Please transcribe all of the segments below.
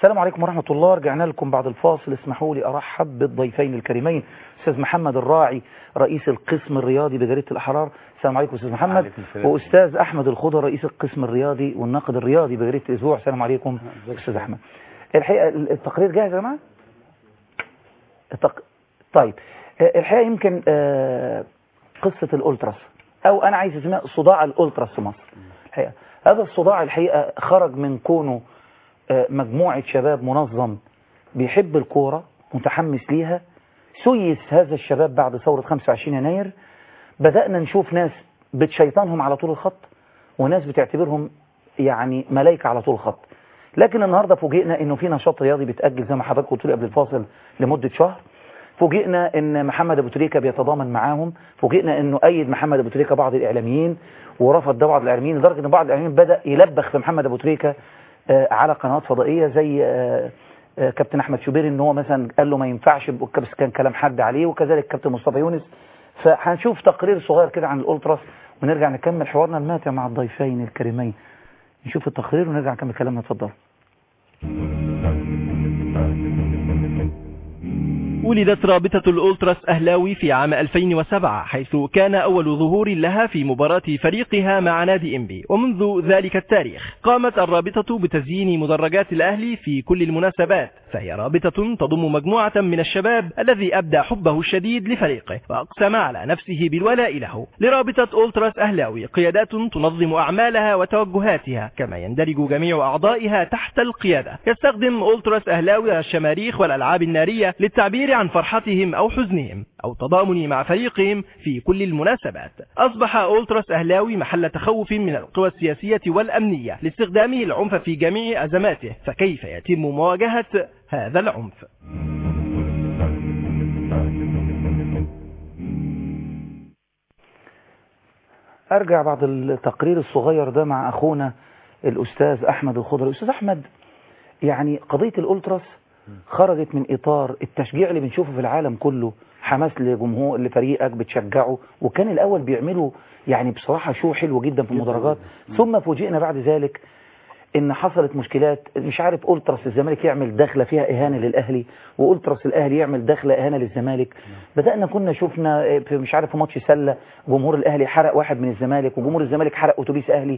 السلام عليكم ورحمة الله رجعنا لكم بعد الفاصل اسمحوا لي أرحب بالضيفين الكريمين أستاذ محمد الراعي رئيس القسم الرياضي بجريدة الأحرار السلام عليكم أستاذ محمد عليكم السلام. وأستاذ أحمد الخضر رئيس القسم الرياضي والناقد الرياضي بجريدة الأسبوع السلام عليكم أستاذ أحمد الحقيقة التقرير جاهز يا جماعة التق... طيب آه، الحقيقة يمكن آه، قصة الأولتراس أو أنا عايز اسمها صداع الأولتراس في مصر الحقيقة هذا الصداع الحقيقة خرج من كونه آه، مجموعة شباب منظم بيحب الكورة متحمس ليها سيس هذا الشباب بعد ثورة 25 يناير بدأنا نشوف ناس بتشيطانهم على طول الخط وناس بتعتبرهم يعني ملايكة على طول الخط لكن النهاردة فوجئنا انه في نشاط رياضي بيتأجل زي ما حضرتك قلت لي قبل الفاصل لمدة شهر فوجئنا ان محمد ابو تريكة بيتضامن معاهم فوجئنا انه ايد محمد ابو تريكة بعض الاعلاميين ورفض ده بعض الاعلاميين لدرجة ان بعض الاعلاميين بدأ يلبخ في محمد ابو تريكة آه، على قنوات فضائية زي آه، آه، كابتن احمد شوبير ان هو مثلا قال له ما ينفعش بس كان كلام حد عليه وكذلك كابتن مصطفى يونس فهنشوف تقرير صغير كده عن الالتراس ونرجع نكمل حوارنا الماتع مع الضيفين الكريمين نشوف التقرير ونرجع نكمل كلامنا اتفضل ولدت رابطة الأولتراس أهلاوي في عام 2007 حيث كان أول ظهور لها في مباراة فريقها مع نادي إنبي ومنذ ذلك التاريخ قامت الرابطة بتزيين مدرجات الأهلي في كل المناسبات فهي رابطة تضم مجموعة من الشباب الذي أبدى حبه الشديد لفريقه وأقسم على نفسه بالولاء له لرابطة أولتراس أهلاوي قيادات تنظم أعمالها وتوجهاتها كما يندرج جميع أعضائها تحت القيادة يستخدم أولتراس أهلاوي الشماريخ والألعاب النارية للتعبير عن فرحتهم أو حزنهم أو تضامن مع فريقهم في كل المناسبات أصبح أولتراس أهلاوي محل تخوف من القوى السياسية والأمنية لاستخدامه العنف في جميع أزماته فكيف يتم مواجهة هذا العنف ارجع بعد التقرير الصغير ده مع اخونا الاستاذ احمد الخضري استاذ احمد يعني قضية الالتراس خرجت من اطار التشجيع اللي بنشوفه في العالم كله حماس لجمهور لفريقك بتشجعه وكان الاول بيعملوا يعني بصراحة شو حلو جدا في المدرجات ثم فوجئنا بعد ذلك ان حصلت مشكلات مش عارف التراس الزمالك يعمل دخله فيها اهانه للاهلي والتراس الاهلي يعمل دخله اهانه للزمالك بدانا كنا شفنا في مش عارف في ماتش سله جمهور الاهلي حرق واحد من الزمالك وجمهور الزمالك حرق اتوبيس اهلي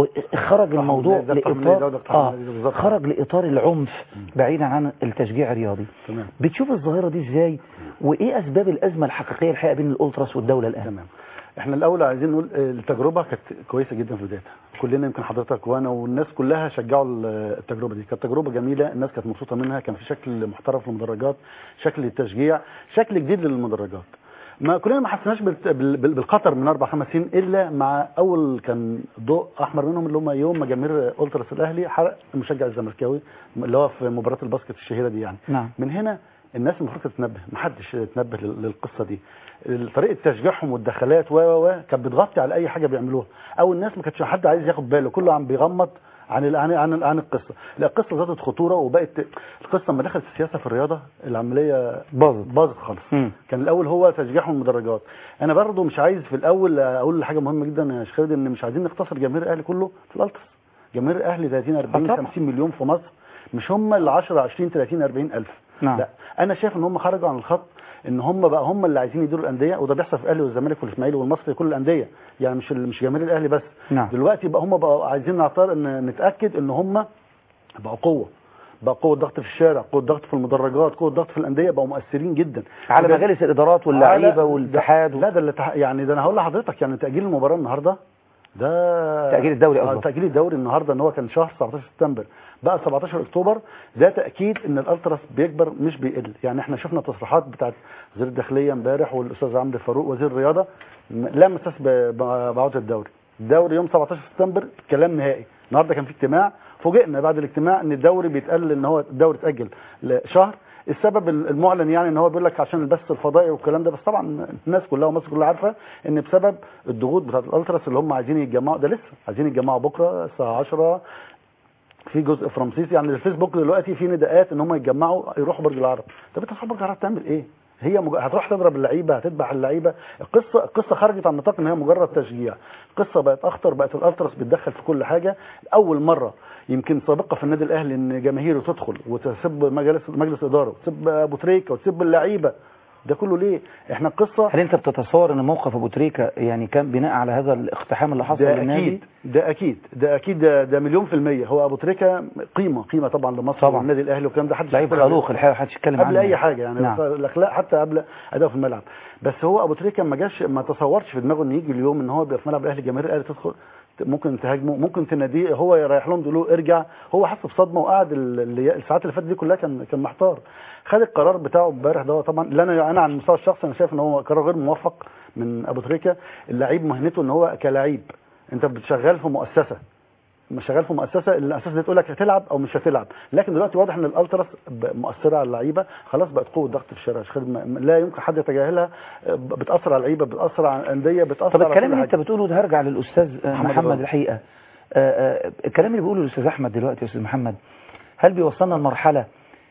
وخرج الموضوع ده بتاع الملاهي ده وده لاطار بتاع اه الملاهي ده بالظبط. خرج لاطار العنف بعيدا عن التشجيع الرياضي تمام بتشوف الظاهره دي ازاي وايه اسباب الازمه الحقيقيه الحقيقه بين الالتراس والدوله الان تمام احنا الاول عايزين نقول آه، التجربه كانت كويسه جدا في بدايتها كلنا يمكن حضرتك وانا والناس كلها شجعوا ال- التجربه دي كانت تجربه جميله الناس كانت مبسوطه منها كان في شكل محترف للمدرجات شكل التشجيع شكل جديد للمدرجات ما كلنا ما حسناش بالت- بال- بال- بالخطر من اربع خمس سنين الا مع اول كان ضوء احمر منهم اللي هم يوم ما جماهير التراس الاهلي حرق المشجع الزملكاوي اللي هو في مباراه الباسكت الشهيره دي يعني نعم من هنا الناس المفروض تتنبه محدش يتنبه لل- للقصه دي طريقه تشجيعهم والدخلات و و و كانت بتغطي على اي حاجه بيعملوها او الناس ما كانتش حد عايز ياخد باله كله عم بيغمض عن ال- عن عن, عن القصه لا القصه ذاتت خطوره وبقت القصه لما دخلت السياسه في الرياضه العمليه باظت باظت خالص مم. كان الاول هو تشجيعهم المدرجات انا برضو مش عايز في الاول اقول حاجه مهمه جدا يا شيخ خالد ان مش عايزين نقتصر جماهير الاهلي كله في الالتراس جماهير الاهلي 30 40 طبعا. 50 مليون في مصر مش هم ال 10 20 30 40 الف نعم لا انا شايف ان هم خرجوا عن الخط ان هم بقى هم اللي عايزين يديروا الانديه وده بيحصل في الاهلي والزمالك والاسماعيلي والمصري كل الانديه يعني مش ال- مش جماهير الاهلي بس نعم دلوقتي بقى هم بقوا عايزين نعتبر ان نتاكد ان هم بقوا قوه بقى قوه ضغط في الشارع قوه ضغط في المدرجات قوه ضغط في الانديه بقوا مؤثرين جدا على وده- مجالس الادارات واللعيبه على- والاتحاد لا ده اللي تح... يعني ده انا هقول لحضرتك يعني تاجيل المباراه النهارده ده تأجيل الدوري آه، قصدك. تاجيل الدوري النهارده ان هو كان شهر 17 سبتمبر بقى 17 اكتوبر ده تاكيد ان الالتراس بيكبر مش بيقل يعني احنا شفنا تصريحات بتاعت وزير الداخليه امبارح والاستاذ عمرو فاروق وزير الرياضه م- لا مساس ب- ب- بعوده الدوري الدوري يوم 17 سبتمبر كلام نهائي النهارده كان في اجتماع فوجئنا بعد الاجتماع ان الدوري بيتقال ان هو الدوري اتاجل لشهر السبب المعلن يعني ان هو بيقول لك عشان البث الفضائي والكلام ده بس طبعا الناس كلها ومصر كلها عارفه ان بسبب الضغوط بتاعت الالتراس اللي هم عايزين يتجمعوا ده لسه عايزين يتجمعوا بكره الساعه 10 في جزء في رمسيس يعني الفيسبوك دلوقتي في نداءات ان هم يتجمعوا يروحوا برج العرب طب انت تروح برج العرب تعمل ايه هي مج... هتروح تضرب اللعيبه هتذبح اللعيبه القصه القصه خرجت عن نطاق ان هي مجرد تشجيع القصه بقت اخطر بقت الالتراس بتدخل في كل حاجه اول مره يمكن سابقه في النادي الاهلي ان جماهيره تدخل وتسب مجلس مجلس اداره وتسب ابو تريكه وتسب اللعيبه ده كله ليه احنا القصه هل انت بتتصور ان موقف ابو تريكه يعني كان بناء على هذا الاقتحام اللي حصل ده للنادي اكيد ده اكيد ده اكيد ده, ده مليون في الميه هو ابو تريكه قيمه قيمه طبعا لمصر طبعا. والنادي الاهلي والكلام ده حدش لعيب يختلف عليه. خلوق الحقيقه محدش يتكلم قبل عنه اي حاجه يعني نعم. الاخلاق حتى قبل اداؤه في الملعب بس هو ابو تريكه ما جاش ما تصورش في دماغه ان يجي اليوم ان هو بيبقى في ملعب الاهلي جماهير الاهلي تدخل ممكن تهاجمه ممكن تناديه هو رايح لهم تقول له ارجع هو حس بصدمه وقعد ال- ال- الساعات اللي فاتت دي كلها كان كان محتار خد القرار بتاعه امبارح ده طبعا لا انا انا على المستوى الشخصي انا شايف ان هو قرار غير موفق من ابو تريكه اللعيب مهنته ان هو كلاعب انت بتشغل في مؤسسه مش شغال في مؤسسه المؤسسه دي تقول لك هتلعب او مش هتلعب لكن دلوقتي واضح ان الالتراس ب- مؤثره على اللعيبه خلاص بقت قوه ضغط في الشارع مش خدمة- لا يمكن حد يتجاهلها ب- بتاثر على اللعيبه بتاثر على الانديه بتاثر طب على الكلام كل اللي انت حاجة. بتقوله ده هرجع للاستاذ آه، محمد محمد الراجل. الحقيقه آه، آه، الكلام اللي بيقوله الاستاذ احمد دلوقتي يا استاذ محمد هل بيوصلنا لمرحله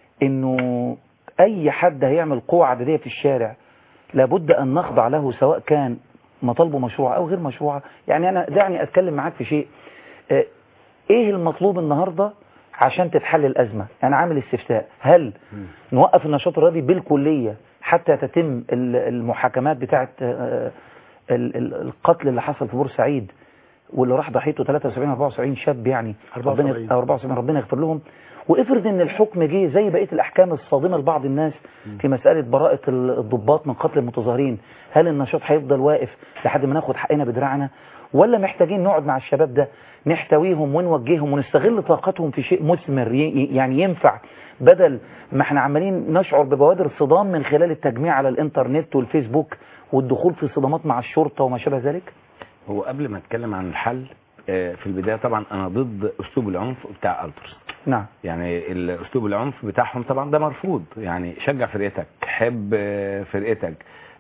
انه اي حد هيعمل قوه عدديه في الشارع لابد ان نخضع له سواء كان مطالبه مشروعه او غير مشروعه يعني انا دعني اتكلم معاك في شيء آه، ايه المطلوب النهارده عشان تتحل الازمه انا عامل استفتاء هل نوقف النشاط الرياضي بالكليه حتى تتم ال- المحاكمات بتاعه آه، ال- ال- القتل اللي حصل في بورسعيد واللي راح ضحيته 73 74 شاب يعني 74. ربنا 74 ربنا يغفر لهم وافرض ان الحكم جه زي بقيه الاحكام الصادمه لبعض الناس في مساله براءه ال- الضباط من قتل المتظاهرين هل النشاط هيفضل واقف لحد ما ناخد حقنا بدراعنا ولا محتاجين نقعد مع الشباب ده نحتويهم ونوجههم ونستغل طاقتهم في شيء مثمر ي- ي- يعني ينفع بدل ما احنا عمالين نشعر ببوادر صدام من خلال التجميع على الانترنت والفيسبوك والدخول في صدامات مع الشرطه وما شابه ذلك هو قبل ما اتكلم عن الحل آه، في البدايه طبعا انا ضد اسلوب العنف بتاع الترس نعم يعني الاسلوب العنف بتاعهم طبعا ده مرفوض يعني شجع فرقتك حب آه، فرقتك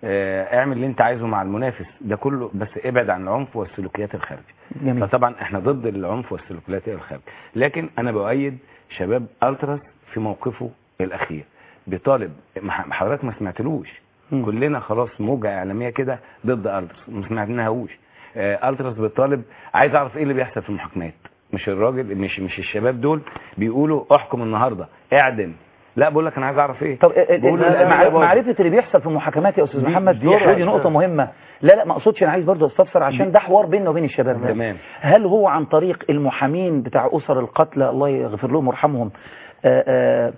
آه، اعمل اللي انت عايزه مع المنافس ده كله بس ابعد عن العنف والسلوكيات الخارجه جميل فطبعا احنا ضد العنف والسلوكيات الخارجه لكن انا بؤيد شباب التراس في موقفه الاخير بيطالب ما ح- حضرتك ما سمعتلوش مم. كلنا خلاص موجة إعلامية كده ضد ألتراس ما سمعناهوش آه، ألتراس بيطالب عايز أعرف إيه اللي بيحصل في المحاكمات مش الراجل مش مش الشباب دول بيقولوا احكم النهارده اعدم لا بقول لك انا عايز اعرف ايه طب ال- ال- بقول له لا، مع- لا، برضه. معرفة اللي بيحصل في المحاكمات يا استاذ دي- محمد دي دي, حاجة. دي نقطة مهمة لا لا ما اقصدش انا عايز برضه استفسر عشان ده حوار بيننا وبين الشباب ده. تمام. هل هو عن طريق المحامين بتاع اسر القتلى الله يغفر لهم ويرحمهم آه، آه،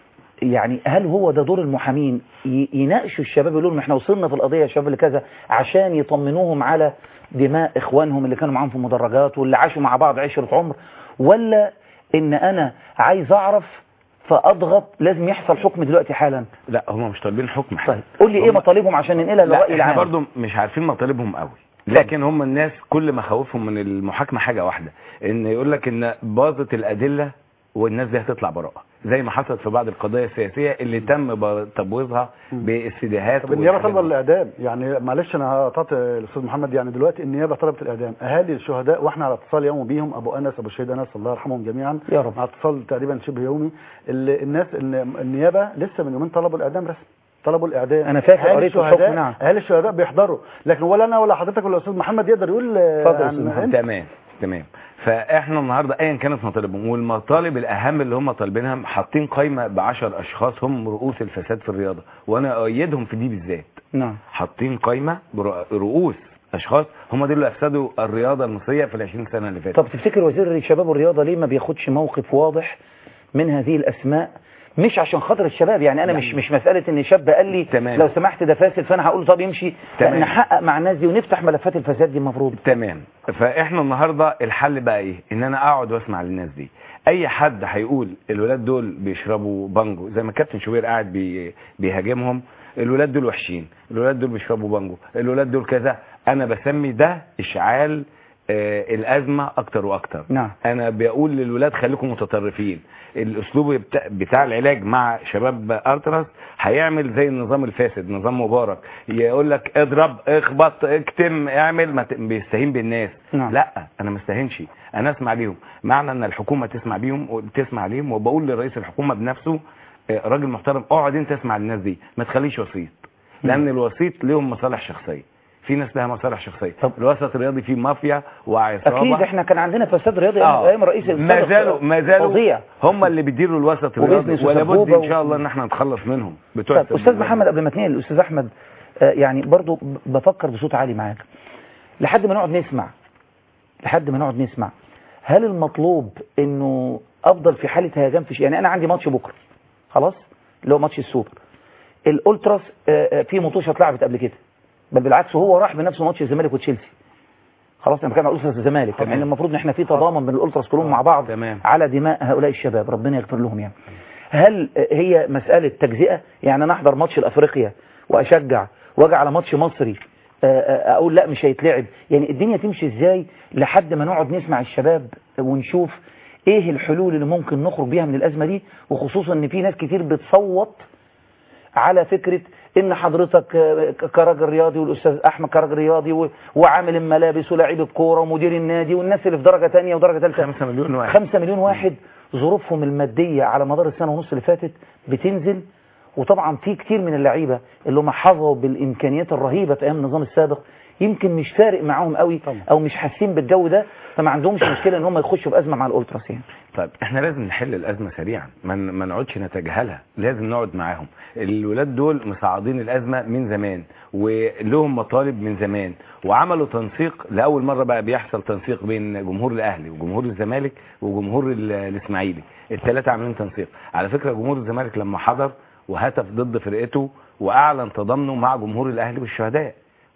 يعني هل هو ده دور المحامين ي- يناقشوا الشباب يقولوا لهم احنا وصلنا في القضية يا شباب لكذا عشان يطمنوهم على دماء اخوانهم اللي كانوا معاهم في المدرجات واللي عاشوا مع بعض عشرة عمر ولا ان انا عايز اعرف فاضغط لازم يحصل حكم دلوقتي حالا لا هم مش طالبين حكم طيب قول لي ايه هم- مطالبهم عشان ننقلها للرأي لا احنا العام برضو مش عارفين مطالبهم قوي لكن هم الناس كل ما خوفهم من المحاكمه حاجه واحده ان يقول لك ان باظت الادله والناس دي هتطلع براءه زي ما حصلت في بعض القضايا السياسيه اللي تم ب- تبويضها باستداهات طب النيابه والحاجات طالبه دي. الاعدام يعني معلش انا قطعت الاستاذ محمد يعني دلوقتي النيابه طلبت الاعدام اهالي الشهداء واحنا على اتصال يومي بيهم ابو انس ابو الشهيد انس الله يرحمهم جميعا يا رب. على اتصال تقريبا شبه يومي ال- الناس إن- النيابه لسه من يومين طلبوا الاعدام رسمي طلبوا الاعدام أنا فاكر أهالي قريت الحكم، الشهداء- نعم. اهالي الشهداء بيحضروا لكن ولا انا ولا حضرتك ولا الاستاذ محمد يقدر يقول اتفضل يا عن- أستاذ محمد. أنت. تمام تمام فاحنا النهارده ايا كانت مطالبهم والمطالب الاهم اللي هم طالبينها حاطين قائمه ب 10 اشخاص هم رؤوس الفساد في الرياضه وانا اؤيدهم في دي بالذات نعم حاطين قائمه برؤوس اشخاص هم دول اللي افسدوا الرياضه المصريه في ال 20 سنه اللي فاتت طب تفتكر وزير الشباب والرياضة ليه ما بياخدش موقف واضح من هذه الأسماء مش عشان خاطر الشباب يعني أنا لا. مش مش مسألة إن شاب قال لي تمام. لو سمحت ده فاسد فأنا هقول له طب يمشي تمام. لا، نحقق مع الناس دي ونفتح ملفات الفساد دي المفروض تمام فاحنا النهارده الحل بقى ايه ان انا اقعد واسمع للناس دي اي حد هيقول الولاد دول بيشربوا بانجو زي ما كابتن شوبير قاعد بي بيهاجمهم الولاد دول وحشين الولاد دول بيشربوا بانجو الولاد دول كذا انا بسمي ده اشعال آه الازمه اكتر واكتر نعم. انا بقول للولاد خليكم متطرفين الاسلوب بتاع, بتاع العلاج مع شباب التراس هيعمل زي النظام الفاسد نظام مبارك يقول لك اضرب اخبط اكتم اعمل ما ت- بيستهين بالناس نعم. لا انا ما استهينش انا اسمع بيهم معنى ان الحكومه تسمع بيهم وتسمع ليهم وبقول لرئيس الحكومه بنفسه آه، راجل محترم اقعد انت اسمع للناس دي ما تخليش وسيط لان الوسيط ليهم مصالح شخصيه في ناس لها مصالح شخصيه طب- الوسط الرياضي فيه مافيا وعصابه اكيد احنا كان عندنا فساد رياضي آه. ايام الرئيس ما السابق زالوا ما زالوا فظيع هم اللي بيديروا الوسط الرياضي وبيزنس ولا بد وسبوبة ان شاء الله ان احنا نتخلص منهم بتوع طب السبوبة. استاذ محمد قبل ما تنقل الاستاذ احمد آه، يعني برضو ب- بفكر بصوت عالي معاك لحد ما نقعد نسمع لحد ما نقعد نسمع هل المطلوب انه افضل في حاله هيجان في شيء يعني انا عندي ماتش بكره خلاص اللي هو ماتش السوبر الالتراس آه، آه، في مطوشه اتلعبت قبل كده بل بالعكس هو راح بنفسه ماتش الزمالك وتشيلسي خلاص انا بتكلم على الالتراس الزمالك يعني المفروض ان احنا في تضامن بين الالتراس كلهم مع بعض تمام. على دماء هؤلاء الشباب ربنا يغفر لهم يعني هل هي مسألة تجزئة يعني أنا أحضر ماتش الأفريقيا وأشجع وأجي على ماتش مصري آه، آه، أقول لا مش هيتلعب يعني الدنيا تمشي إزاي لحد ما نقعد نسمع الشباب ونشوف إيه الحلول اللي ممكن نخرج بيها من الأزمة دي وخصوصا إن في ناس كتير بتصوت على فكرة ان حضرتك آه، ك- كراجل رياضي والاستاذ احمد كراجل رياضي و- وعامل الملابس ولاعيب الكوره ومدير النادي والناس اللي في درجه ثانيه ودرجه ثالثه 5 مليون واحد خمسة مليون واحد ظروفهم المادية على مدار السنة ونص اللي فاتت بتنزل وطبعا في كتير من اللعيبة اللي هم حظوا بالإمكانيات الرهيبة في أيام النظام السابق يمكن مش فارق معاهم قوي طبعا. أو مش حاسين بالجو ده فما عندهمش مشكلة إن هم يخشوا في أزمة مع الأولتراس يعني طيب احنا لازم نحل الازمه سريعا ما ن- ما نقعدش نتجاهلها لازم نقعد معاهم الولاد دول مصعدين الازمه من زمان ولهم مطالب من زمان وعملوا تنسيق لاول مره بقى بيحصل تنسيق بين جمهور الاهلي وجمهور الزمالك وجمهور ال- الاسماعيلي الثلاثه عاملين تنسيق على فكره جمهور الزمالك لما حضر وهتف ضد فرقته واعلن تضامنه مع جمهور الاهلي والشهداء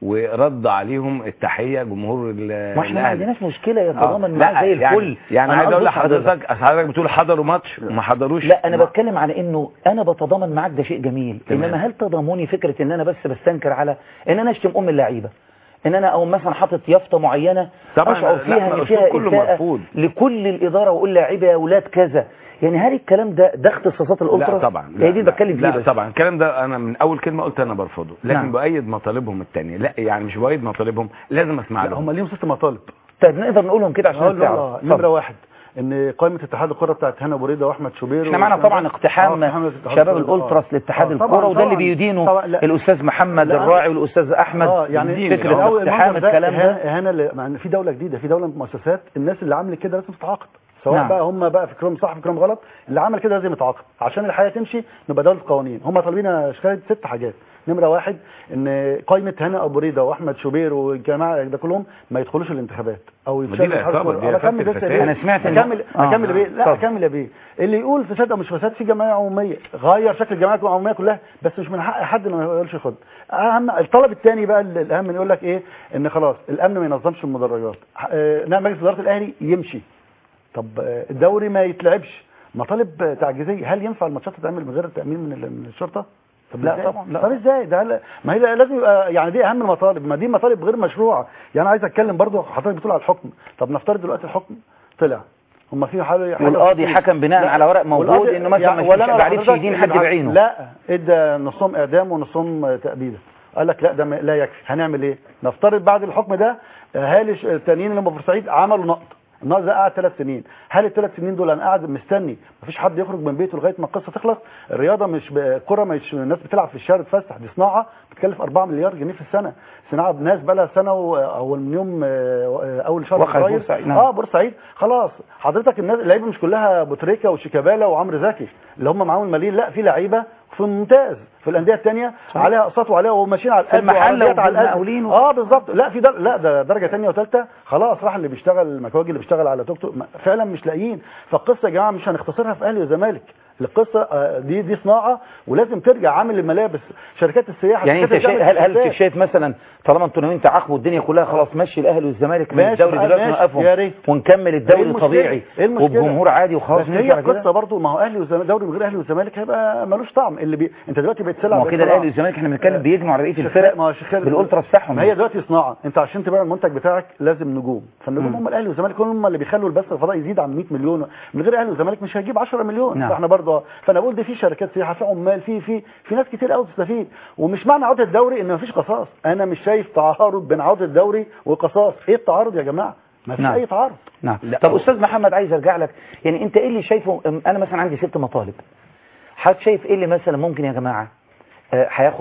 ورد عليهم التحيه جمهور ال- ما احنا ما الأهلي. عندناش مشكلة آه، يتضامن لا، معاه زي يعني- الفل يعني أنا عايز اقول قصدي حضرتك- لحضرتك أصل حضرتك بتقول حضروا ماتش وما حضروش لا انا ما- بتكلم على انه انا بتضامن معاك ده شيء جميل تمام. انما هل تضامني فكره ان انا بس بستنكر على ان انا اشتم ام اللعيبه ان انا او مثلا حاطط يافطه معينه طبعاً، اشعر لا، فيها ما ان الأسلوب فيها كله إساءة مرفوض. لكل الاداره واقول لاعيبه يا اولاد كذا يعني هل الكلام ده ده اختصاصات لا الالتراس طبعا هي دي اللي لا، بتكلم فيه لا بس طبعا الكلام ده انا من اول كلمه قلت انا برفضه لكن نعم. بايد مطالبهم الثانيه لا يعني مش بايد مطالبهم لازم اسمع لا لهم هم ليهم ست مطالب طيب نقدر نقولهم كده عشان هقول له نستوعب آه، اتفضل. نمره واحد ان قائمه اتحاد الكره بتاعت هنا بريده واحمد شوبير احنا معنا والكلام طبعا ده. اقتحام آه، اقتحام اتحاد شباب الكرة. الالتراس آه. لاتحاد آه، الكوره طبعاً، وده اللي طبعاً. بيدينه طبعاً، لا. الاستاذ محمد لا، الراعي والاستاذ احمد اه يعني الدين فكره طبعاً. أول اقتحام المنظر ده الكلام ده إهانة- اهانه ل- مع ان في دوله جديده في دوله مؤسسات الناس اللي عملت كده لازم تتعاقب سواء نعم. نعم. بقى هم بقى فكرهم صح فكرهم غلط اللي عمل كده لازم يتعاقب عشان الحياه تمشي نبقى دوله قوانين هم طالبين يا شيخ خالد ست حاجات نمره واحد ان قائمه هنا ابو ريده واحمد شوبير والجماعه ده كلهم ما يدخلوش الانتخابات او دي يتشالوا اتحاد العقابة، الكرة. دي أنا عقابة اكمل بس الفساد. ليه؟ أنا سمعت إن- اكمل آه. اكمل بيه لا اتفضل. اكمل يا بيه اللي يقول فساد او مش فساد في جمعيه عموميه غير شكل الجمعيه العموميه كلها بس مش من حق حد ما يقولش خد اهم الطلب الثاني بقى ال- الاهم من يقول لك ايه ان خلاص الامن ما ينظمش المدرجات آه، نعم مجلس اداره الاهلي يمشي طب آه، الدوري ما يتلعبش مطالب آه، تعجيزيه هل ينفع الماتشات تتعمل من غير تامين من ال- من الشرطه طب لا إزاي؟ طبعاً، لا. طب ازاي ده هل- ما هي لازم يبقى يعني دي اهم المطالب ما دي مطالب غير مشروعه يعني عايز اتكلم برضو حضرتك بتقول على الحكم طب نفترض دلوقتي الحكم طلع هم في حاله حاجة والقاضي بسيطة. حكم بناء لا، على ورق موجود والقاضي- انه مثلا يعني مش ولا مش أنا بعرفش حضرتك يدين حد بالعكس. بعينه لا ادى نصهم اعدام ونصهم تأبيده قال لك لا ده ما- لا يكفي هنعمل ايه نفترض بعد الحكم ده اهالي ش- التانيين اللي هم في بورسعيد عملوا نقط النقط ده قعد ثلاث سنين هل الثلاث سنين دول انا قاعد مستني مفيش حد يخرج من بيته لغايه ما القصه تخلص الرياضه مش ب- الكره مش الناس بتلعب في الشارع تفسح دي صناعه بتكلف 4 مليار جنيه في السنه صناعه ناس بقى لها سنه و- او من يوم آه، اول شهر وقعت فبراير. بورسعيد، نعم. اه بورسعيد خلاص حضرتك الناس اللعيبه مش كلها بوتريكا وشيكابالا وعمرو زكي اللي هم معاهم المالين لا في لعيبه في ممتاز في الانديه الثانيه عليها اقساط وعليها وماشيين على في القد المحل وعربيات على القد. والمقاولين و- اه بالظبط لا في در... لا ده درجه ثانيه وثالثه خلاص راح اللي بيشتغل المكواجي اللي بيشتغل على توك توك ما- فعلا مش لاقيين فالقصه يا جماعه مش هنختصرها في اهلي وزمالك القصه آه، دي دي صناعه ولازم ترجع عامل الملابس شركات السياحه يعني انت الشركات شايف اللي هل هل بتعمل انت شايف مثلا طالما انتوا ناويين تعاقبوا الدنيا كلها خلاص مشي الاهلي والزمالك من ماشي، الدوري آه، دلوقتي ماشي، نوقفهم يا ريت. ونكمل الدوري إيه المشكلة؟ الطبيعي إيه المشكلة؟ وبجمهور عادي وخلاص بس هي نرجع كده القصه برضه ما هو اهلي والزمالك دوري من غير اهلي والزمالك هيبقى ملوش طعم اللي بي... انت دلوقتي بقيت تلعب ما هو كده الاهلي والزمالك احنا بنتكلم بيجمعوا على بقيه شيخ- الفرق ما هو شيخ خالد- بالالتراس بتاعهم ما هي دلوقتي صناعه انت عشان تبيع المنتج بتاعك لازم نجوم فالنجوم مم. هم الاهلي والزمالك هم اللي بيخلوا البث الفضائي يزيد عن 100 مليون من غير اهلي والزمالك مش هيجيب 10 مليون نعم. فاحنا برضه فانا بقول دي في شركات سياحه في عمال في في في ناس كتير قوي تستفيد ومش معنى عوده الدوري ان مفيش قصاص انا مش شايف تعارض بين عوده الدوري والقصاص ايه التعارض يا جماعه ما فيش نعم. اي تعارض نعم لا، طب هو- استاذ محمد عايز ارجع لك يعني انت ايه اللي شايفه ام- انا مثلا عندي ست مطالب حضرتك شايف ايه اللي مثلا ممكن يا جماعه آه، هياخد وقت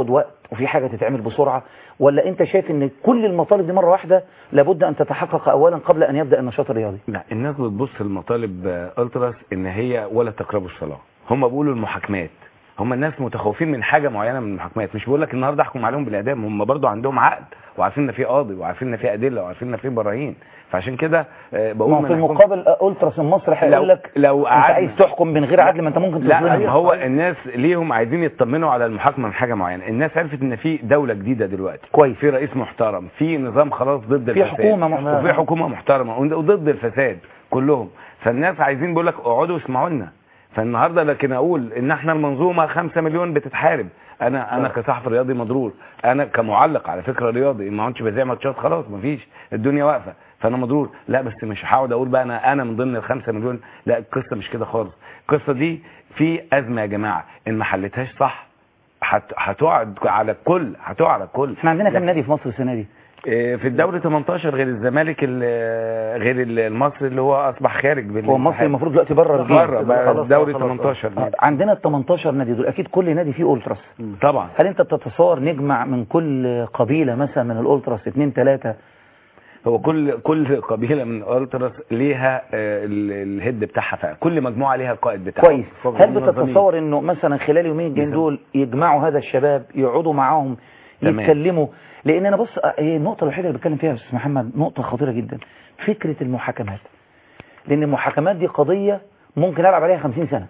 وفي حاجة تتعمل بسرعة ولا انت شايف ان كل المطالب دي مرة واحدة لابد ان تتحقق اولا قبل ان يبدأ النشاط الرياضي لا الناس بتبص لمطالب آه، التراس ان هي ولا تقربوا الصلاه هم بيقولوا المحاكمات هم الناس متخوفين من حاجه معينه من المحاكمات مش بقول لك النهارده احكم عليهم بالاعدام هم برضو عندهم عقد وعارفين ان في قاضي وعارفين ان في ادله وعارفين ان في براهين فعشان كده آه، بقول ما هو ما في نحكمش- المقابل آه، التراس المصري لو هيقول لك لو انت قعدنا- عايز تحكم من غير عدل ما انت ممكن لا تظلمهم ما هو الناس ليهم عايزين يطمنوا على المحاكمه من حاجه معينه الناس عرفت ان في دوله جديده دلوقتي كويس. في رئيس محترم في نظام خلاص ضد في الفساد حكومة محترمة. وفي حكومه محترمه وضد الفساد كلهم فالناس عايزين بيقول لك اقعدوا اسمعوا لنا فالنهارده لكن اقول ان احنا المنظومه 5 مليون بتتحارب انا انا كصحفي رياضي مضرور انا كمعلق على فكره رياضي ما كنتش بذيع ماتشات خلاص مفيش الدنيا واقفه فانا مضرور لا بس مش هقعد اقول بقى انا انا من ضمن ال 5 مليون لا القصه مش كده خالص القصه دي في ازمه يا جماعه ان ما حلتهاش صح هت- هتقعد على الكل هتقع على الكل احنا عندنا كام نادي في مصر السنة دي إيه، في الدوري 18 غير الزمالك ال- غير ال- المصري اللي هو اصبح خارج بال- هو مصر المفروض دلوقتي بره الجيم بره بقى خلاص، الدوري خلاص، 18 آه، عندنا ال 18 نادي دول اكيد كل نادي فيه التراس طبعا هل انت بتتصور نجمع من كل قبيلة مثلا من الالتراس اثنين ثلاثة هو كل كل قبيله من الالتراس ليها آه، ال- الهيد بتاعها فعلا كل مجموعه ليها القائد بتاعها كويس هل بتتصور انه مثلا خلال يومين الجايين دول يجمعوا هذا الشباب يقعدوا معاهم تمام. يتكلموا لان انا بص آه، هي النقطه الوحيده اللي بتكلم فيها يا استاذ محمد نقطه خطيره جدا فكره المحاكمات لان المحاكمات دي قضيه ممكن العب عليها 50 سنه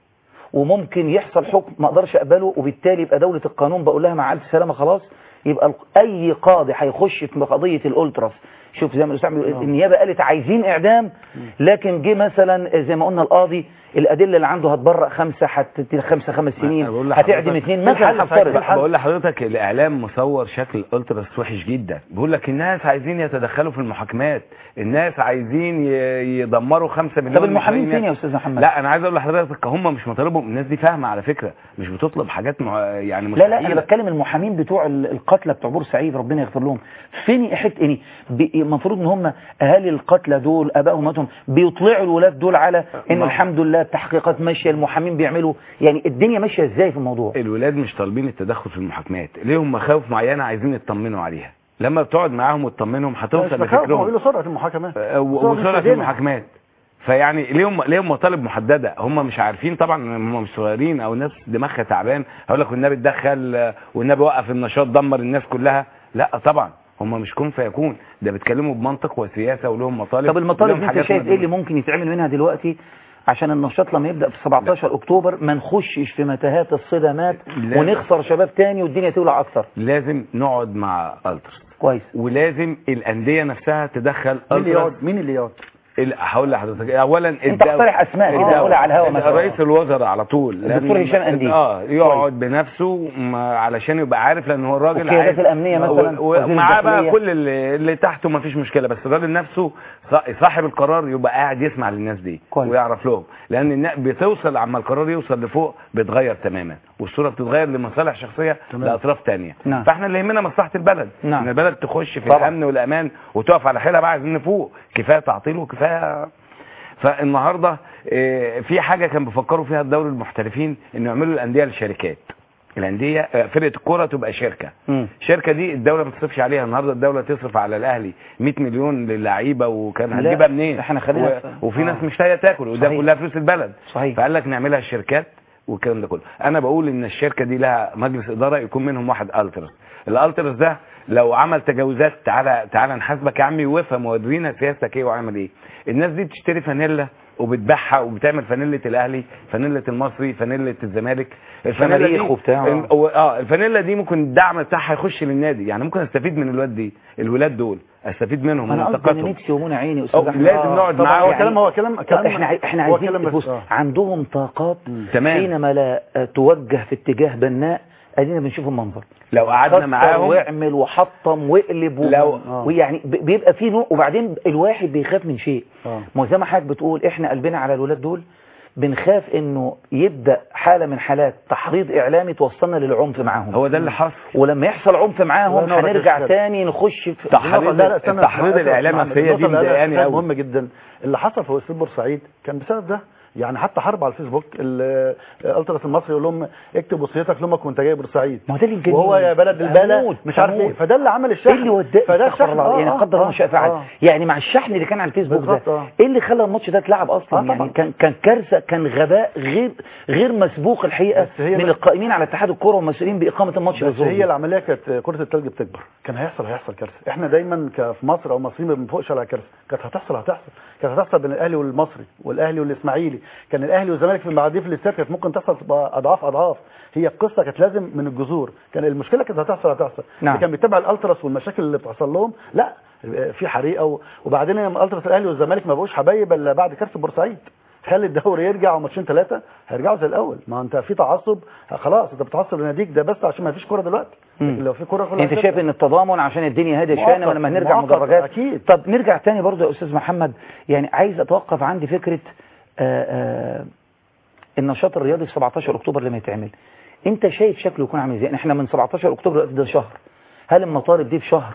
وممكن يحصل حكم ما اقدرش اقبله وبالتالي يبقى دوله القانون بقول لها مع الف سلامه خلاص يبقى ال- اي قاضي هيخش في قضيه الالتراس شوف زي ما الاستاذ بيقول النيابه قالت عايزين اعدام لكن جه مثلا زي ما قلنا القاضي الادله اللي عنده هتبرأ خمسه هتدي خمسه خمس سنين أنا بقول لحضرتك- هتعدم اثنين في مثلا حل هفترض ساعتها. بقول لحضرتك الاعلام مصور شكل الالتراس وحش جدا بيقول لك الناس عايزين يتدخلوا في المحاكمات الناس عايزين ي- يدمروا 5 مليون طب المحامين مش فين يا عايزين- استاذ محمد لا انا عايز اقول لحضرتك هم مش مطالبهم الناس دي فاهمه على فكره مش بتطلب حاجات مع يعني لا لا انا مستحيلة. بتكلم المحامين بتوع ال- القتلى بتوع بورسعيد ربنا يغفر لهم فين حته يعني بي- المفروض ان هم اهالي القتلى دول ابائهم وامهاتهم بيطلعوا الولاد دول على ان ما- الحمد لله التحقيقات ماشيه المحامين بيعملوا يعني الدنيا ماشيه ازاي في الموضوع الولاد مش طالبين التدخل في المحاكمات ليهم مخاوف معينه عايزين يطمنوا عليها لما بتقعد معاهم وتطمنهم هتوصل مش بخاف، هو لفكرهم له سرعه المحاكمات آه، و- بس هو مش وسرعه فاهمها. المحاكمات فيعني ليهم ليهم مطالب محدده هم مش عارفين طبعا هم مش صغيرين او ناس دماغها تعبان هقول لك والنبي اتدخل آه، والنبي وقف النشاط دمر الناس كلها لا طبعا هم مش كون فيكون ده بيتكلموا بمنطق وسياسه ولهم مطالب طب المطالب ولهم دي انت حاجات شايف ايه اللي مهمة. ممكن يتعمل منها دلوقتي عشان النشاط لما يبدا في 17 اكتوبر ما نخشش في متاهات الصدمات لا. ونخسر شباب تاني والدنيا تولع اكتر لازم نقعد مع الترس كويس ولازم الانديه نفسها تدخل مين اللي ألتراس. يقعد مين اللي يقعد ال- هقول لحضرتك اولا انت الدولة- اقترح اسماء كده الدولة. قولها على الهوا مثلا رئيس الوزراء على طول لأن- الدكتور هشام أنديل. اه يقعد بنفسه ما- علشان يبقى عارف لان هو الراجل والقيادات عايز- الأمنية مثلا، و- وزير ومعاه بقى الداخلية. كل اللي, اللي تحته ما فيش مشكله بس الراجل نفسه صا- صاحب القرار يبقى قاعد يسمع للناس دي كويس. ويعرف لهم لان النا- بتوصل عما القرار يوصل لفوق بيتغير تماما والصوره بتتغير لمصالح شخصيه تمام. لاطراف تانية نعم. فاحنا اللي يهمنا مصلحه البلد نعم. ان البلد تخش في طبعا. الامن والامان وتقف على حيلها بقى عايزين نفوق كفايه تعطيل وكفايه فالنهارده آه، في حاجه كان بيفكروا فيها الدوري المحترفين انه يعملوا الانديه للشركات الانديه آه، فرقه الكوره تبقى شركه مم. الشركه دي الدوله ما تصرفش عليها النهارده الدوله تصرف على الاهلي 100 مليون للعيبه وكان لا، هتجيبها منين احنا خلينا و... في- وفي آه. ناس مش لاقيه تاكل وده صحيح. كلها فلوس البلد صحيح. فقال لك نعملها شركات والكلام ده كله انا بقول ان الشركه دي لها مجلس اداره يكون منهم واحد الترس الالترس ده لو عمل تجاوزات تعالى تعالى نحاسبك يا عمي وافهم وورينا سياستك ايه وعمل ايه الناس دي بتشتري فانيلا وبتبيعها وبتعمل فانيله الاهلي فانيله المصري فانيله الزمالك الفانيلا دي مريخ وبتاع. ال- و- اه الفانيلا دي ممكن الدعم بتاعها يخش للنادي يعني ممكن استفيد من الواد دي الولاد دول استفيد منهم من انا قصدي ان طاقتهم نفسي ومنى عيني يا أو استاذ احمد لازم نقعد طبعا معاه هو يعني- كلام هو كلام طب كلام احنا عاي- احنا هو عايزين كلام بس بص آه. عندهم طاقات تمام. حينما لا آه، توجه في اتجاه بناء ادينا بنشوف المنظر لو قعدنا كسر معاهم واعمل وحطم واقلب و... لو- آه. ويعني ب- بيبقى في نوع وبعدين الواحد بيخاف من شيء آه. ما هو زي ما حضرتك بتقول احنا قلبنا على الولاد دول بنخاف انه يبدا حاله من حالات تحريض اعلامي توصلنا للعنف معاهم هو ده اللي حصل ولما يحصل عنف معاهم الله ينور هنرجع عليك. تاني نخش في تحريض- النقطة- لا، لا، استنى، التحريض استنى، الإعلامي معلش، أصل هي دي النقطة اللي مضايقاني قالها أوي. مهمة جدا اللي حصل في استاد بورسعيد كان بسبب ده يعني حتى حرب على الفيسبوك ال- الالتراس المصري يقول لهم اكتب وصيتك لامك وانت جاي بورسعيد ما هو ده اللي يجنني. وهو يا بلد البالة أموت، مش عارف ايه أموت. فده اللي عمل ايه الشحن اللي وداه فده استغفر الشحن الله آه، يعني آه، قدر الله آه، ما شاء فعل آه. يعني مع الشحن اللي كان على الفيسبوك ده بالظبط، آه. ايه اللي خلى الماتش ده اتلعب اصلا آه، يعني طبعا. كان كان كارثه كان غباء غير غير مسبوق الحقيقه بس هي من بقى- القائمين على اتحاد الكره والمسؤولين باقامه الماتش بس بالظروف هي دي. العمليه كانت كره الثلج بتكبر كان هيحصل هيحصل كارثه احنا دايما ك- في مصر او مصريين ما بنفوقش على كارثه كانت هتحصل هتحصل كانت هتحصل بين الاهلي والمصري والاهلي والاسماعيلي كان الاهلي والزمالك في المعاديف الاستاد كانت ممكن تحصل تبقى اضعاف اضعاف هي القصه كانت لازم من الجذور كان المشكله كانت هتحصل هتحصل نعم. اللي كان بيتابع الالتراس والمشاكل اللي بتحصل لهم لا في حريقه و- وبعدين الالتراس الاهلي والزمالك ما بقوش حبايب الا بعد كارثه بورسعيد خلي الدوري يرجع وماتشين ثلاثه هيرجعوا زي الاول ما انت في تعصب خلاص انت بتعصب لناديك ده بس عشان ما فيش كوره دلوقتي مم. لكن لو في كوره كلها انت هتبقى. شايف ان التضامن عشان الدنيا هاديه شويه مؤقت، لما نرجع مؤقت، مدرجات أكيد. طب نرجع تاني برضو يا استاذ محمد يعني عايز اتوقف عندي فكره آآ آآ النشاط الرياضي في 17 اكتوبر لما يتعمل انت شايف شكله يكون عامل ازاي يعني احنا من 17 اكتوبر دلوقتي ده شهر هل المطالب دي في شهر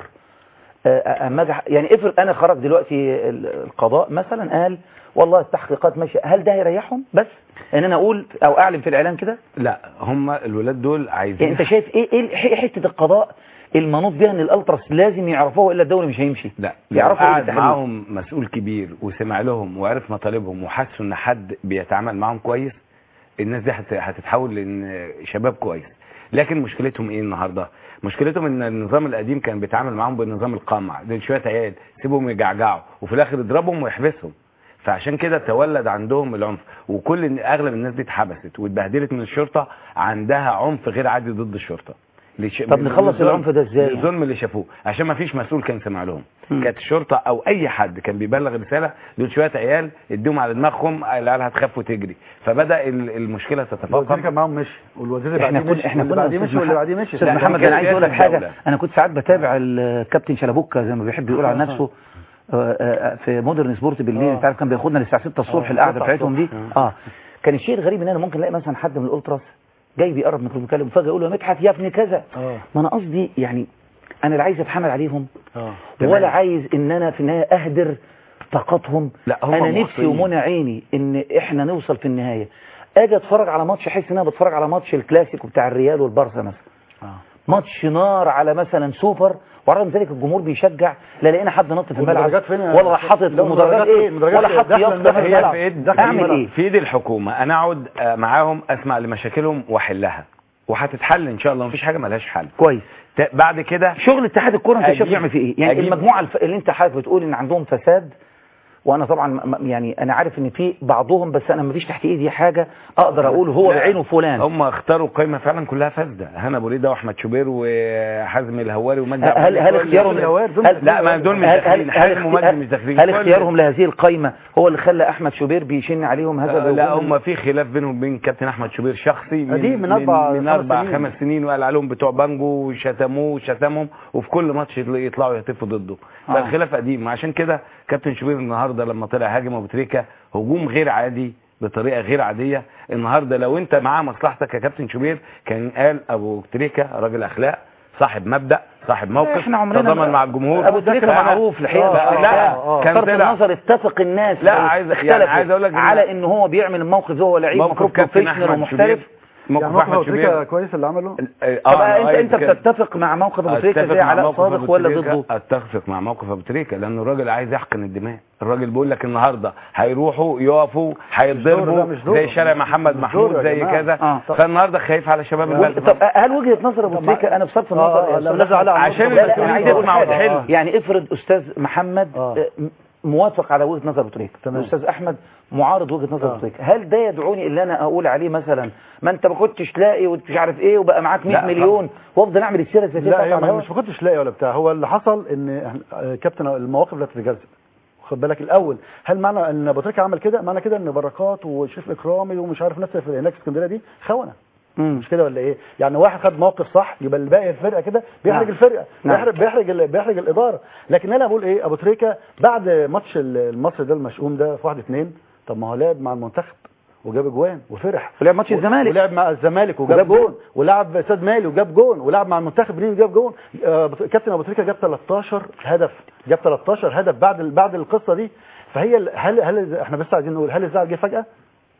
آه، اما أجي- يعني افرض انا خرج دلوقتي ال- القضاء مثلا قال والله التحقيقات ماشيه هل ده هيريحهم بس ان انا اقول او اعلن في الاعلان كده لا هم الولاد دول عايزين يعني انت شايف ايه ايه الح- حته القضاء المنوط بها ان الالتراس لازم يعرفوه الا الدوري مش هيمشي لا لو يعرفوا ايه قعد التحديد. معاهم مسؤول كبير وسمع لهم وعرف مطالبهم وحسوا ان حد بيتعامل معاهم كويس الناس دي هت- هتتحول لان شباب كويس لكن مشكلتهم ايه النهارده مشكلتهم ان النظام القديم كان بيتعامل معاهم بالنظام القمع دول شويه عيال سيبهم يجعجعوا وفي الاخر يضربهم ويحبسهم فعشان كده تولد عندهم العنف وكل اغلب الناس دي اتحبست واتبهدلت من الشرطه عندها عنف غير عادي ضد الشرطه لش- طب نخلص للظلم- العنف ده ازاي؟ للظلم اللي شافوه عشان ما فيش مسؤول كان سمع لهم مم. كانت الشرطه او اي حد كان بيبلغ رساله دول شويه عيال اديهم على دماغهم العيال هتخاف وتجري فبدا ال- المشكله الوزير تتفاقم كان معاهم مشي والوزير اللي احنا بعديه كنا مشي احنا واللي كنا بعديه أستاذ مشي واللي محمد- بعديه مشي استاذ لا، محمد كان انا عايز اقول لك سياسة حاجه الدولة. انا كنت ساعات بتابع الكابتن شلبوكه زي ما بيحب يقول عن نفسه آه، آه، في مودرن سبورت بالليل آه. انت عارف كان بياخدنا للساعه 6 الصبح آه، القعده 9 بتاعتهم دي الصبح. اه كان الشيء الغريب ان انا ممكن الاقي مثلا حد من الالتراس جاي بيقرب من بيتكلم فجاه يقول له يا مدحت يا ابني كذا اه ما انا قصدي يعني انا لا عايز اتحمل عليهم اه ولا عايز ان انا في النهايه اهدر طاقتهم لا، هم انا نفسي مقصرين. ومنى عيني ان احنا نوصل في النهايه اجي اتفرج على ماتش احس ان انا بتفرج على ماتش الكلاسيكو بتاع الريال والبارسا مثلا اه ماتش نار على مثلا سوبر ورغم ذلك الجمهور بيشجع لا لقينا حد نط في الملعب والمدرجات فين يا- ولا راح حاطط لا، المدرجات المدرجات- ايه المدرجات ولا حط داخل يافطه الملعب. في هي الملعب في إيد- داخل اعمل الملعب. ايه في ايد الحكومه انا اقعد آه، معاهم اسمع لمشاكلهم واحلها وهتتحل ان شاء الله مفيش حاجه ملهاش حل كويس ت- بعد كده شغل اتحاد الكوره انت شايف أجيب- يعمل فيه ايه يعني أجيب- المجموعه الف... اللي انت حضرتك بتقول ان عندهم فساد وانا طبعا م- م- يعني انا عارف ان في بعضهم بس انا ما فيش تحت ايدي حاجه اقدر اقول هو لا، بعينه فلان هم اختاروا قائمه فعلا كلها فاسده هنا ابو ريده واحمد شوبير وحازم الهواري ومجدي عبد هل هل الحليم. اختيارهم الهواري دول هل- لا ما دول مش هل- داخلين هل- حازم هل- ومجدي مش داخلين هل كل- اختيارهم لهذه القائمه هو اللي خلى احمد شوبير بيشن عليهم هذا آه، لا الهجوم؟ هم في خلاف بينهم وبين كابتن احمد شوبير شخصي قديم من أربع- من خمس اربع سنين. خمس سنين وقال عليهم بتوع بانجو وشتموه وشتمهم وفي كل ماتش يطل- يطلعوا يهتفوا ضده آه. فالخلاف قديم عشان كده كابتن شوبير النهارده لما طلع هاجم ابو تريكه هجوم غير عادي بطريقه غير عاديه النهارده لو انت معاه مصلحتك يا كابتن شوبير كان قال ابو تريكه راجل اخلاق صاحب مبدا صاحب موقف احنا عمرنا تضامن مع الجمهور ابو تريكه فأنا- معروف الحقيقه آه، بس- لا آه، كان بصرف طلع النظر اتفق الناس لا، أو عايز- يعني اختلفوا عايز أقول لك إن- على ان هو بيعمل الموقف ده هو لعيب موقف المفروض كابتن بروفيشنال احمد ومحترف شوبير يعني موقف موقف احمد ابو تريكه شوبير كويس اللي عمله آه، طب أنا انت رأيي انت كده. بتتفق مع موقف ابو تريكه اتفق زي مع علاء موقف صادق أبو ولا تريكة، ضده اتفق مع موقف ابو تريكه لان الراجل عايز يحقن الدماء الراجل بيقول لك النهارده هيروحوا يقفوا دوره، هيتضربوا لا، مش دوره. زي شارع محمد مش محمود دوره يا زي جماعة. كذا آه. فالنهارده خايف على شباب و- البلد طب هل وجهه نظر ابو طب ما- تريكه انا بصرف آه، النظر آه، يا لا، أستاذ نزل على أحمد. عشان لا، لا، المسؤولين أنا عايز أقول تسمع حاجة. وتحل. يعني افرض استاذ محمد آه. آه، م- موافق على وجهه نظر ابو تريكه تمام. واستاذ احمد معارض وجهه نظر آه. ابو تريكه هل ده يدعوني ان انا اقول عليه مثلا ما انت ما كنتش لاقي ومش عارف ايه وبقى معاك 100 لا، مليون وافضل اعمل السيره الذاتيه لا بتاعتي هي على ما- الهوا؟ مش ما كنتش لاقي ولا بتاع هو اللي حصل ان إحنا- آه، كابتن المواقف لا تتجزأ خد بالك الاول هل معنى ان ابو تريكه عمل كده معنى كده ان بركات وشريف اكرامي ومش عارف ناس في هناك في اسكندريه دي خونه مم. مش كده ولا ايه يعني واحد خد موقف صح يبقى الباقي الفرقه كده بيحرج نعم. الفرقه نعم. بيحرج بيحرج ال- بيحرج الاداره لكن انا بقول ايه ابو تريكه بعد ماتش ال- المصري ده المشؤوم ده في 1 2 طب ما هو لعب مع المنتخب وجاب اجوان وفرح ولعب ماتش الزمالك. ولعب مع الزمالك وجاب وجاب جون. جون ولعب ساد مالي وجاب جون ولعب مع المنتخب بنين وجاب جون آه، كابتن ابو تريكه جاب 13 هدف جاب 13 هدف بعد ال- بعد القصه دي فهي ال- هل هل احنا بس عايزين نقول هل الزعل جه فجاه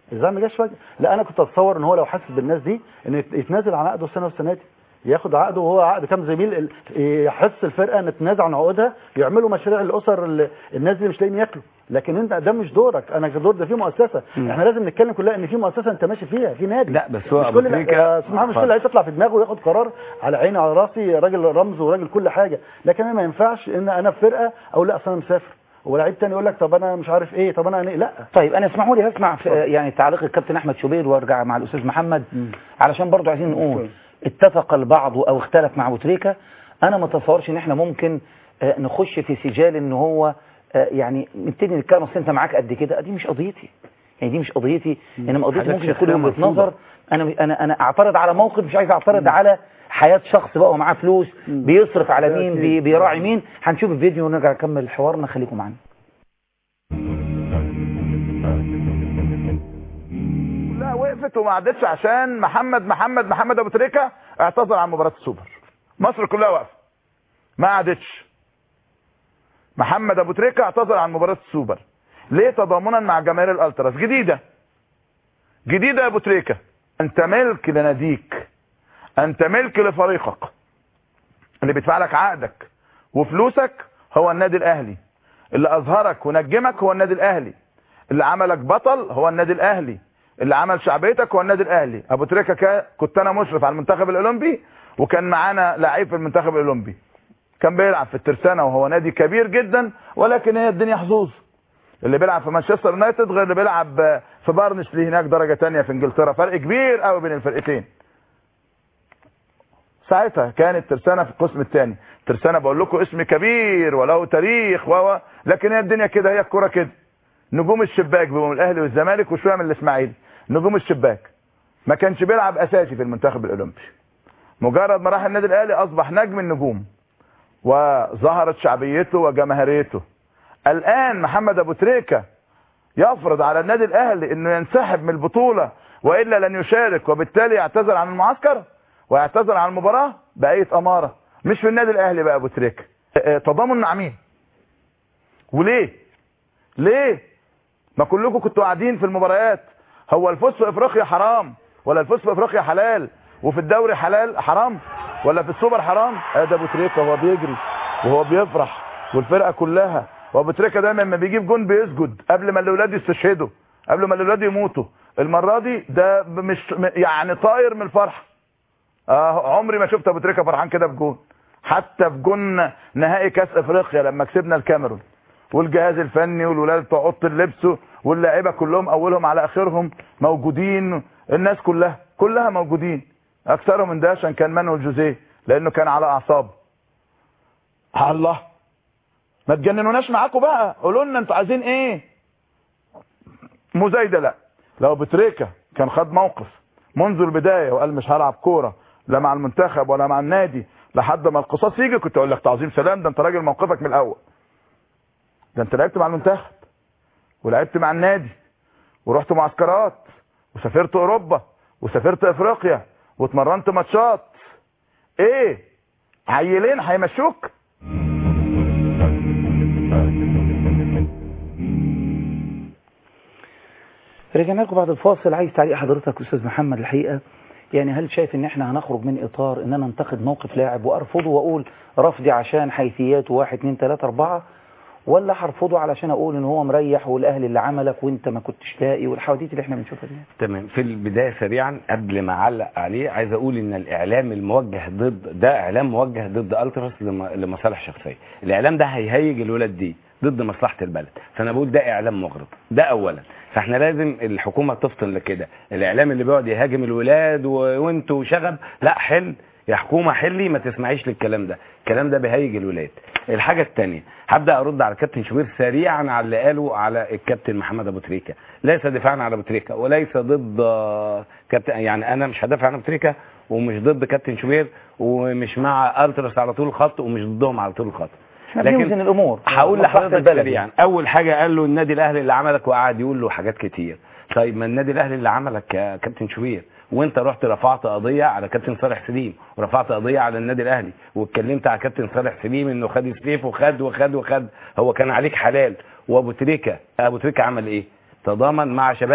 الزعم ما جاش فجاه لا انا كنت اتصور ان هو لو حاسس بالناس دي ان يت- يتنازل عن عقده السنه والسنه دي ياخد عقده وهو عقد كام زميل ال- يحس الفرقه ان تتنازل عن عقودها يعملوا مشاريع الاسر ال- الناس اللي مش لاقيين ياكلوا لكن انت ده مش دورك انا الدور ده في مؤسسه مم. احنا لازم نتكلم كلها ان في مؤسسه انت ماشي فيها في نادي لا بس هو مش ابو كل تريكه يا أستاذ محمد مش كل لعيب تطلع في دماغه وياخد قرار على عيني على راسي راجل رمز وراجل كل حاجه لكن انا ما ينفعش ان انا في فرقه او لا اصل انا مسافر ولعيب تاني يقول لك طب انا مش عارف ايه طب انا أنا إيه؟ لا طيب انا اسمحوا لي هسمع في يعني تعليق الكابتن احمد شوبير وارجع مع الاستاذ محمد مم. علشان برضو عايزين نقول اتفق البعض او اختلف مع ابو تريكه انا ما اتصورش ان احنا ممكن آه، نخش في سجال ان هو آه، يعني نبتدي نتكلم اصل انت معاك قد كده دي مش قضيتي يعني دي مش قضيتي انما قضيتي حاجات ممكن يكون شخصية وجهه مرفوضة. نظر انا انا انا اعترض على موقف مش عايز اعترض على حياه شخص بقى ومعاه فلوس مم. بيصرف على ده مين أكيد. بي- بيراعي مين هنشوف الفيديو ونرجع نكمل حوارنا خليكم معانا لا وقفت وما عدتش عشان محمد محمد محمد ابو تريكه اعتذر عن مباراه السوبر مصر كلها واقفه ما عادتش محمد ابو تريكه اعتذر عن مباراه السوبر ليه تضامنا مع جماهير الالتراس جديده جديده يا ابو تريكه انت ملك لناديك انت ملك لفريقك اللي بيدفع لك عقدك وفلوسك هو النادي الاهلي اللي اظهرك ونجمك هو النادي الاهلي اللي عملك بطل هو النادي الاهلي اللي عمل شعبيتك هو النادي الاهلي ابو تريكه كا- كنت انا مشرف على المنتخب الاولمبي وكان معانا لعيب في المنتخب الاولمبي كان بيلعب في الترسانه وهو نادي كبير جدا ولكن هي الدنيا حظوظ اللي بيلعب في مانشستر يونايتد غير اللي بيلعب في بارنشلي هناك درجه تانية في انجلترا فرق كبير قوي بين الفرقتين ساعتها كانت ترسانة في القسم الثاني ترسانة بقول لكم اسم كبير وله تاريخ و لكن هي الدنيا كده هي الكرة كده نجوم الشباك بيبقوا من الاهلي والزمالك وشويه من الاسماعيلي نجوم الشباك ما كانش بيلعب اساسي في المنتخب الاولمبي مجرد ما راح النادي الاهلي اصبح نجم النجوم وظهرت شعبيته وجماهيريته الان محمد ابو تريكه يفرض على النادي الاهلي انه ينسحب من البطوله والا لن يشارك وبالتالي يعتذر عن المعسكر ويعتذر عن المباراه باية اماره مش في النادي الاهلي بقى ابو تريكه اه، تضامن مع مين وليه ليه ما كلكم كنتوا قاعدين في المباريات هو الفوز في افريقيا حرام ولا الفوز في افريقيا حلال وفي الدوري حلال حرام ولا في السوبر حرام ادي ابو تريكه وهو بيجري وهو بيفرح والفرقه كلها وابو تريكه دايما لما بيجيب جون بيسجد قبل ما الاولاد يستشهدوا قبل ما الاولاد يموتوا المره دي ده مش يعني طاير من الفرحه اه عمري ما شفت ابو تريكه فرحان كده بجون حتى في جون نهائي كاس افريقيا لما كسبنا الكاميرون والجهاز الفني والولاد بتوع اوضه اللبس واللاعيبه كلهم اولهم على اخرهم موجودين الناس كلها كلها موجودين اكثرهم من ده عشان كان مانويل جوزيه لانه كان على اعصابه الله ما تجننوناش معاكم بقى قولوا لنا انتوا عايزين ايه مزايده لا لو بتريكه كان خد موقف منذ البدايه وقال مش هلعب كوره لا مع المنتخب ولا مع النادي لحد ما القصاص يجي كنت اقول لك تعظيم سلام ده انت راجل موقفك من الاول ده انت لعبت مع المنتخب ولعبت مع النادي ورحت معسكرات وسافرت اوروبا وسافرت افريقيا واتمرنت ماتشات ايه عيلين هيمشوك رجعنا لكم بعد الفاصل عايز تعليق حضرتك استاذ محمد الحقيقه يعني هل شايف ان احنا هنخرج من اطار ان انا انتقد موقف لاعب وارفضه واقول رفضي عشان حيثياته واحد اتنين تلاته اربعه ولا هرفضه علشان اقول ان هو مريح والاهلي اللي عملك وانت ما كنتش لاقي والحواديت اللي احنا بنشوفها دي تمام في البدايه سريعا قبل ما اعلق عليه عايز اقول ان الاعلام الموجه ضد ده اعلام موجه ضد التراس لم- لمصالح شخصيه الاعلام ده هيهيج الولاد دي ضد مصلحه البلد فانا بقول ده اعلام مغرض ده اولا فاحنا لازم الحكومه تفطن لكده الاعلام اللي بيقعد يهاجم الولاد و... وانتوا شغب لا حل يا حكومه حلي ما تسمعيش للكلام ده الكلام ده بيهيج الولاد الحاجه الثانيه هبدا ارد على الكابتن شوبير سريعا على اللي قاله على الكابتن محمد ابو تريكه ليس دفاعا على ابو تريكه وليس ضد آه، كابتن يعني انا مش هدافع عن ابو تريكه ومش ضد كابتن شوبير ومش مع التراس على طول الخط ومش ضدهم على طول الخط احنا بنوزن الامور هقول مصلحة لحضرتك البلد سريعا اول حاجه قال له النادي الاهلي اللي عملك وقعد يقول له حاجات كتير طيب ما النادي الاهلي اللي عملك يا كابتن شوبير وانت رحت رفعت قضيه على كابتن صالح سليم ورفعت قضيه على النادي الاهلي واتكلمت على كابتن صالح سليم انه خد سيف وخد وخد وخد هو كان عليك حلال وابو تريكه ابو تريكه عمل ايه تضامن مع شباب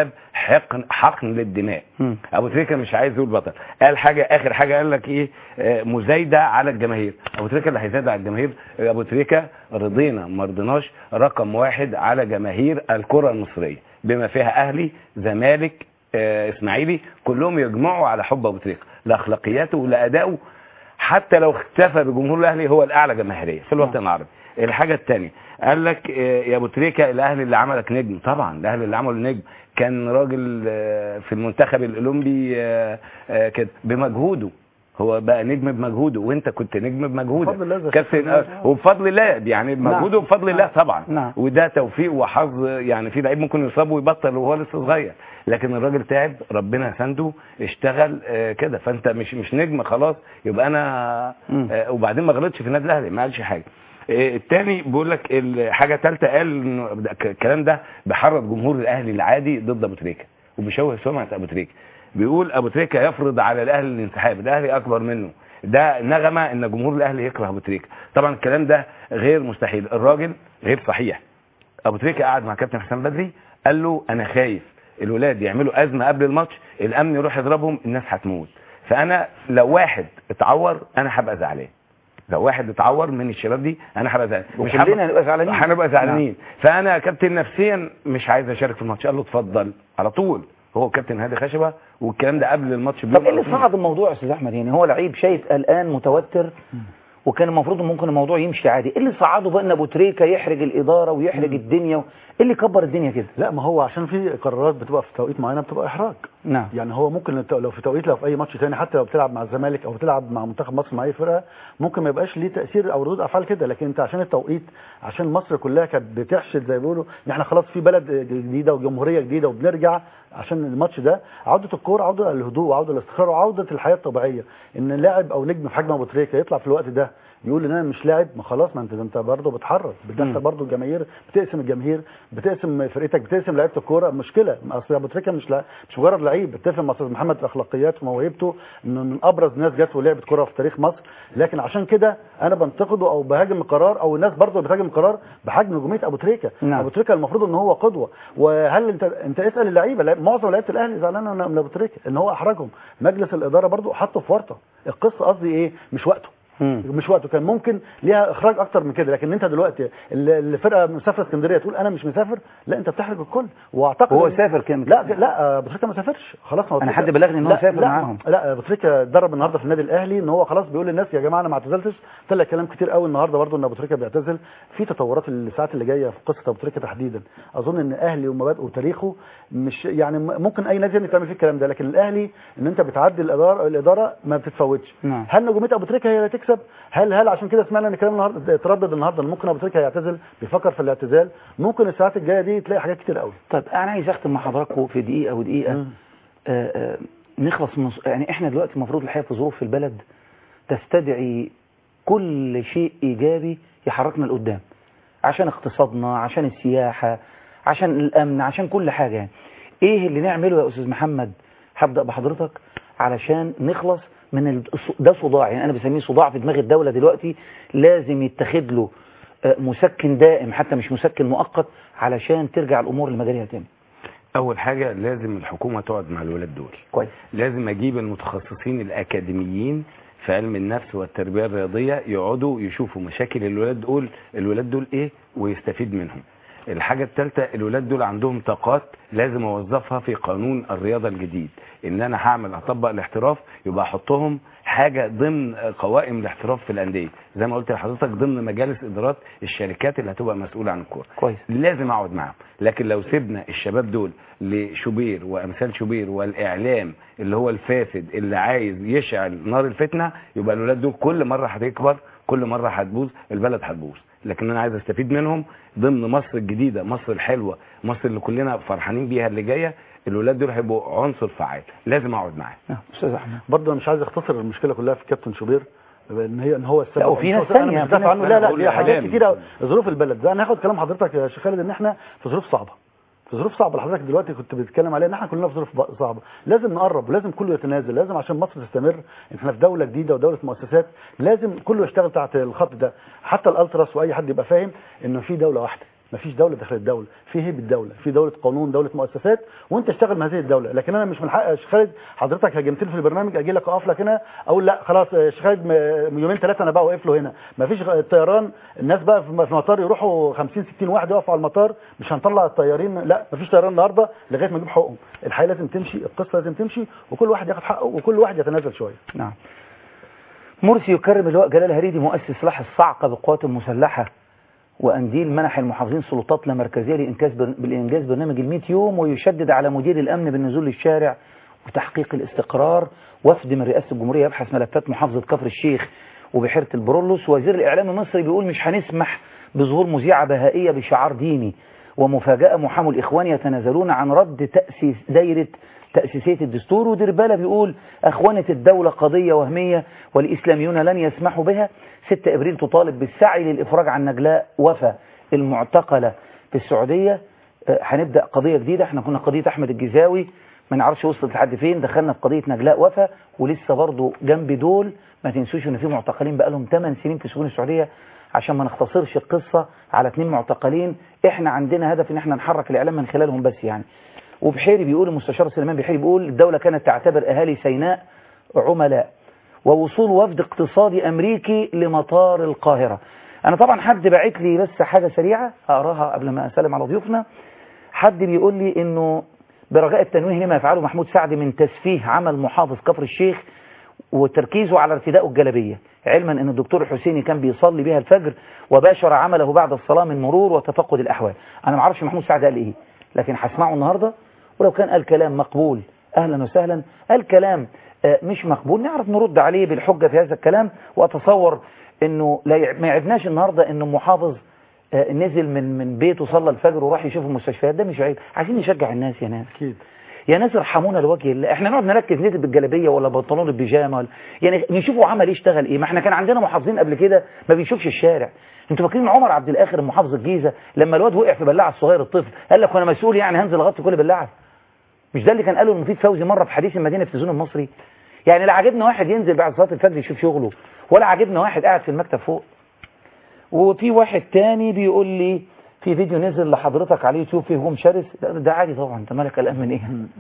حقن حقن للدماء مم. ابو تريكه مش عايز يقول بطل قال حاجه اخر حاجه قال لك ايه آه، مزايده على الجماهير ابو تريكه اللي هيزايد على الجماهير آه، ابو تريكه رضينا ما رضيناش رقم واحد على جماهير الكره المصريه بما فيها اهلي زمالك آه، اسماعيلي كلهم يجمعوا على حب ابو تريكه لاخلاقياته ولادائه حتى لو اختفى بجمهور الاهلي هو الاعلى جماهيريه في الوطن العربي الحاجه الثانيه قال لك آه، يا ابو تريكه الاهلي اللي عملك نجم طبعا الاهلي اللي عمله نجم كان راجل آه، في المنتخب الاولمبي آه، آه، كده بمجهوده هو بقى نجم بمجهوده وانت كنت نجم بمجهودك بفضل الله زي كابتن الشيخ آه، وبفضل الله يعني بمجهوده نعم. وبفضل الله طبعا نعم. وده توفيق وحظ يعني في لعيب ممكن يصاب ويبطل وهو لسه صغير لكن الراجل تعب ربنا سنده اشتغل آه، كده فانت مش مش نجم خلاص يبقى انا مم. آه، وبعدين ما غلطش في النادي الاهلي ما قالش حاجه آه، التاني بيقول لك الحاجه الثالثه قال انه ده- ك- الكلام ده بيحرض جمهور الاهلي العادي ضد ابو تريكه وبيشوه سمعه ابو تريكه بيقول ابو تريكه يفرض على الاهلي الانسحاب الاهلي اكبر منه ده نغمه ان جمهور الاهلي يكره ابو تريكه طبعا الكلام ده غير مستحيل الراجل غير صحيح ابو تريكه قعد مع كابتن حسام بدري قال له انا خايف الولاد يعملوا ازمه قبل الماتش الامن يروح يضربهم الناس هتموت فانا لو واحد اتعور انا هبقى زعلان لو واحد اتعور من الشباب دي انا هبقى زعلان مش وكلنا هبقى- هنبقى زعلانين. هنبقى زعلانين فانا كابتن نفسيا مش عايز اشارك في الماتش قال له اتفضل على طول هو كابتن هادي خشبه والكلام ده قبل الماتش طب بيوم ايه اللي على طول. صعد الموضوع يا استاذ احمد يعني هو لعيب شايف قلقان متوتر وكان المفروض إن ممكن الموضوع يمشي عادي ايه اللي صعده بقى ان ابو تريكه يحرج الاداره ويحرج الدنيا و... ايه اللي كبر الدنيا كده لا ما هو عشان في قرارات بتبقى في توقيت معينه بتبقى احراج نعم يعني هو ممكن الت- لو في توقيت لو في اي ماتش تاني حتى لو بتلعب مع الزمالك او بتلعب مع منتخب مصر مع اي فرقه ممكن ما يبقاش ليه تاثير او ردود افعال كده لكن انت عشان التوقيت عشان مصر كلها كانت بتحشد زي ما بيقولوا ان احنا خلاص في بلد جديده وجمهوريه جديده وبنرجع عشان الماتش ده عوده الكوره عوده للهدوء وعوده للاستقرار وعوده الحياه الطبيعيه ان لاعب او نجم في حجم ابو تريكه يطلع في الوقت ده يقول ان انا مش لاعب ما خلاص ما انت انت برضه بتحرر بتدخل برضه الجماهير بتقسم الجماهير بتقسم فرقتك بتقسم لعيبه الكوره مشكله اصل ابو تريكه مش لا مش مجرد لعيب بتفق مع استاذ محمد في اخلاقياته وموهبته انه من ابرز ناس جت ولعبت كوره في تاريخ مصر لكن عشان كده انا بنتقده او بهاجم القرار او الناس برضه بتهاجم القرار بحجم نجوميه ابو تريكه نعم. ابو تريكه المفروض ان هو قدوه وهل انت انت اسال اللعيبه لعيب- معظم لعيبه الاهلي زعلانه من من ابو تريكه ان هو احرجهم مجلس الاداره برضه حطه في ورطه القصه قصدي ايه مش وقته مم. مش وقته كان ممكن ليها اخراج اكتر من كده لكن انت دلوقتي ال- الفرقه مسافره اسكندريه تقول انا مش مسافر لا انت بتحرج الكل واعتقد هو إن- سافر كام لا لا ابو تريكه ما سافرش خلاص هو أنا تريكة- حد بلغني إن هو لا، سافر لا معاهم. لا ابو تريكه اتدرب النهارده في النادي الاهلي ان هو خلاص بيقول للناس يا جماعه انا ما اعتزلتش طلع كلام كتير قوي النهارده برضه ان ابو تريكه بيعتزل في تطورات الساعات اللي جايه في قصه ابو تريكه تحديدا اظن ان اهلي ومبادئه وتاريخه مش يعني م- ممكن اي نادي تعمل فيه الكلام ده لكن الاهلي ان انت بتعدي الاداره الاداره ما بتتفوتش نعم. هل نجوميه ابو تريكه هي اللي تكسب هل هل عشان كده سمعنا ان الكلام النهارده اتردد النهارده ان ممكن ابو تريكه يعتزل بيفكر في الاعتزال ممكن الساعات الجايه دي تلاقي حاجات كتير قوي طيب انا عايز اختم مع حضراتكم في دقيقه ودقيقه مم. آه آه نخلص من يعني احنا دلوقتي المفروض الحقيقه في ظروف في البلد تستدعي كل شيء ايجابي يحركنا لقدام عشان اقتصادنا عشان السياحه عشان الامن عشان كل حاجه يعني ايه اللي نعمله يا استاذ محمد هبدا بحضرتك علشان نخلص من ال... ده صداع يعني انا بسميه صداع في دماغ الدوله دلوقتي لازم يتخذ له آه، مسكن دائم حتى مش مسكن مؤقت علشان ترجع الامور لمجاريها تاني اول حاجه لازم الحكومه تقعد مع الولاد دول كويس لازم اجيب المتخصصين الاكاديميين في علم النفس والتربيه الرياضيه يقعدوا يشوفوا مشاكل الولاد دول الولاد دول ايه ويستفيد منهم الحاجة الثالثة الولاد دول عندهم طاقات لازم اوظفها في قانون الرياضة الجديد ان انا هعمل اطبق الاحتراف يبقى احطهم حاجة ضمن قوائم الاحتراف في الاندية زي ما قلت لحضرتك ضمن مجالس ادارات الشركات اللي هتبقى مسؤولة عن الكورة كويس لازم اقعد معاهم لكن لو سيبنا الشباب دول لشوبير وامثال شوبير والاعلام اللي هو الفاسد اللي عايز يشعل نار الفتنه يبقى الولاد دول كل مره هتكبر كل مره هتبوظ البلد هتبوظ لكن انا عايز استفيد منهم ضمن مصر الجديده مصر الحلوه مصر اللي كلنا فرحانين بيها اللي جايه الولاد دول هيبقوا عنصر فعال لازم اقعد معاهم آه، استاذ احمد برضه انا مش عايز اختصر المشكله كلها في كابتن شوبير ان هي ان هو السبب لا، وفي أو ناس مش- أنا تانية، مش في دافع ناس- عنه لا أنا لا بقول دي حاجات إعلام. كتيره ظروف البلد ده انا هاخد كلام حضرتك يا شيخ خالد ان احنا في ظروف صعبه في ظروف صعبه اللي حضرتك دلوقتي كنت بتتكلم عليها ان احنا كلنا في ظروف ب- صعبه لازم نقرب ولازم كله يتنازل لازم عشان مصر تستمر احنا في دوله جديده ودوله مؤسسات لازم كله يشتغل تحت الخط ده حتى الالتراس واي حد يبقى فاهم انه في دوله واحده مفيش دوله داخل الدوله في هيبه دوله في دوله قانون دوله مؤسسات وانت اشتغل مع هذه الدوله لكن انا مش من حق يا شيخ خالد حضرتك هاجمتني في البرنامج اجي لك اقف لك هنا اقول لا خلاص يا شيخ خالد م- يومين ثلاثه انا بقى واقف له هنا مفيش غ- الطيران الناس بقى في الم- في المطار يروحوا 50 60 واحد يقفوا على المطار مش هنطلع الطيارين لا مفيش طيران النهارده لغايه ما نجيب حقوقهم الحياه لازم تمشي القصه لازم تمشي وكل واحد ياخد حقه وكل واحد يتنازل شويه نعم مرسي يكرم اللواء جلال هريدي مؤسس سلاح الصعقة بالقوات المسلحة وأنديل منح المحافظين سلطات لا مركزية لإنجاز بر... بالإنجاز برنامج ال 100 يوم ويشدد على مدير الأمن بالنزول للشارع وتحقيق الاستقرار وفد من رئاسة الجمهورية يبحث ملفات محافظة كفر الشيخ وبحيرة البرولوس وزير الإعلام المصري بيقول مش هنسمح بظهور مذيعة بهائية بشعار ديني ومفاجأة محامو الإخوان يتنازلون عن رد تأسيس دايرة تأسيسية الدستور ودربالة بيقول أخوانة الدولة قضية وهمية والإسلاميون لن يسمحوا بها 6 إبريل تطالب بالسعي للإفراج عن نجلاء وفا المعتقلة في السعودية آه، هنبدأ قضية جديدة احنا كنا قضية أحمد الجزاوي ما نعرفش وصلت لحد فين دخلنا في قضية نجلاء وفا ولسه برضو جنب دول ما تنسوش ان في معتقلين بقالهم 8 سنين في سجون السعودية عشان ما نختصرش القصة على اثنين معتقلين احنا عندنا هدف ان احنا نحرك الاعلام من خلالهم بس يعني وبحيري بيقول المستشار سليمان بحيري بيقول الدولة كانت تعتبر اهالي سيناء عملاء ووصول وفد اقتصادي امريكي لمطار القاهرة انا طبعا حد باعت لي بس حاجة سريعة اقراها قبل ما اسلم على ضيوفنا حد بيقول لي انه برجاء التنويه لما يفعله محمود سعد من تسفيه عمل محافظ كفر الشيخ وتركيزه على ارتداء الجلبية علما ان الدكتور الحسيني كان بيصلي بها الفجر وباشر عمله بعد الصلاة من مرور وتفقد الاحوال انا ما اعرفش محمود سعد قال ايه لكن هسمعه النهاردة ولو كان قال كلام مقبول اهلا وسهلا قال كلام آه، مش مقبول نعرف نرد عليه بالحجة في هذا الكلام واتصور انه لا يع- ما يعبناش النهاردة انه محافظ آه، نزل من من بيته صلى الفجر وراح يشوف المستشفيات ده مش عيب عايزين نشجع الناس يا ناس اكيد يا ناس ارحمونا لوجه الله احنا نقعد نركز نزل بالجلابيه ولا بنطلون البيجامه ولا يعني نشوفوا عمل ايه اشتغل ايه ما احنا كان عندنا محافظين قبل كده ما بيشوفش الشارع انتوا فاكرين عمر عبد الاخر محافظ الجيزه لما الواد وقع في بلاعه الصغير الطفل قال لك وانا مسؤول يعني هنزل اغطي كل بلاعه مش ده اللي كان قاله المفيد فوزي مره في حديث المدينه في التلفزيون المصري يعني لا عاجبنا واحد ينزل بعد صلاه الفجر يشوف شغله ولا عاجبنا واحد قاعد في المكتب فوق وفي واحد تاني بيقول لي في فيديو نزل لحضرتك على اليوتيوب فيه هجوم شرس لا ده عادي طبعا انت مالك قلقان من ايه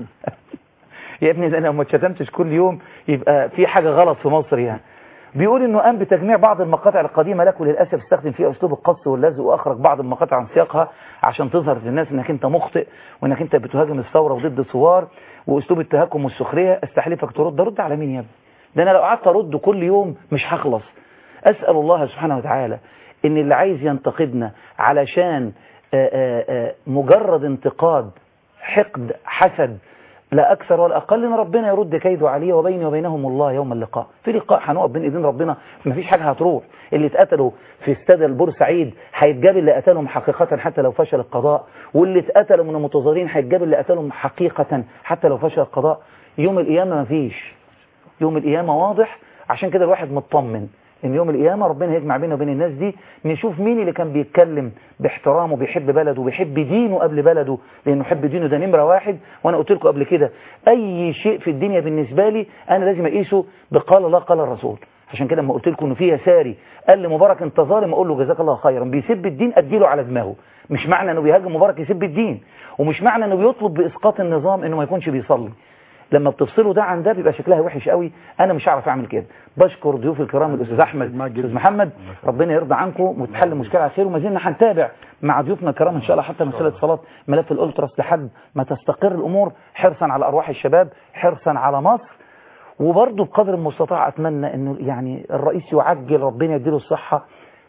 يا ابني ده انا لو ما اتشتمتش كل يوم يبقى في حاجه غلط في مصر يعني بيقول انه قام بتجميع بعض المقاطع القديمه لك وللاسف استخدم فيها اسلوب القص واللزق واخرج بعض المقاطع عن سياقها عشان تظهر للناس انك انت مخطئ وانك انت بتهاجم الثوره وضد الثوار واسلوب التهكم والسخريه استحلفك ترد ارد على مين يا ابني ده انا لو قعدت ارد كل يوم مش هخلص اسال الله سبحانه وتعالى ان اللي عايز ينتقدنا علشان آآ آآ مجرد انتقاد حقد حسد لا أكثر ولا أقل إن ربنا يرد كيده عليه وبيني وبينهم الله يوم اللقاء في لقاء هنقف بين إيدين ربنا مفيش حاجة هتروح اللي اتقتلوا في استاد البورسعيد هيتجاب اللي قتلهم حقيقة حتى لو فشل القضاء واللي اتقتلوا من المتظاهرين هيتجاب اللي قتلهم حقيقة حتى لو فشل القضاء يوم القيامة مفيش يوم القيامة واضح عشان كده الواحد مطمن ان يوم القيامة ربنا يجمع بينه وبين الناس دي نشوف مين اللي كان بيتكلم باحترام وبيحب بلده وبيحب دينه قبل بلده لانه حب دينه ده نمرة واحد وانا قلت لكم قبل كده اي شيء في الدنيا بالنسبة لي انا لازم اقيسه بقال الله قال الرسول عشان كده لما قلت لكم انه في يساري قال لي مبارك انت ظالم اقول له جزاك الله خيرا بيسب الدين اديله على دماغه مش معنى انه بيهاجم مبارك يسب الدين ومش معنى انه بيطلب باسقاط النظام انه ما يكونش بيصلي لما بتفصلوا ده عن ده بيبقى شكلها وحش قوي انا مش هعرف اعمل كده بشكر ضيوف الكرام الاستاذ احمد الاستاذ محمد ربنا يرضى عنكم وتحل المشكله على خير وما زلنا هنتابع مع ضيوفنا الكرام ان شاء الله حتى مساله صلاه ملف الالتراس لحد ما تستقر الامور حرصا على ارواح الشباب حرصا على مصر وبرضه بقدر المستطاع اتمنى انه يعني الرئيس يعجل ربنا يديله الصحه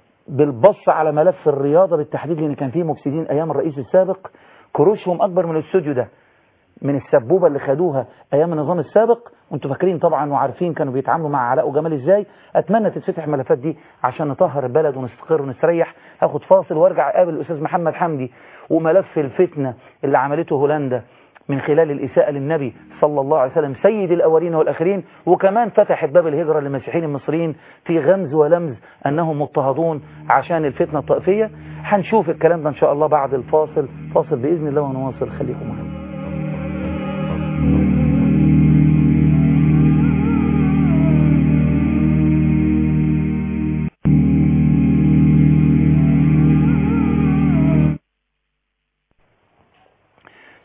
بالبص على ملف الرياضه بالتحديد لان كان فيه مفسدين ايام الرئيس السابق كروشهم اكبر من الاستوديو ده من السبوبة اللي خدوها ايام النظام السابق وانتم فاكرين طبعا وعارفين كانوا بيتعاملوا مع علاء وجمال ازاي اتمنى تتفتح الملفات دي عشان نطهر البلد ونستقر ونستريح هاخد فاصل وارجع اقابل الاستاذ محمد حمدي وملف الفتنة اللي عملته هولندا من خلال الإساءة للنبي صلى الله عليه وسلم سيد الأولين والآخرين وكمان فتحت باب الهجرة للمسيحيين المصريين في غمز ولمز أنهم مضطهدون عشان الفتنة الطائفية هنشوف الكلام ده إن شاء الله بعد الفاصل فاصل بإذن الله ونواصل خليكم معنا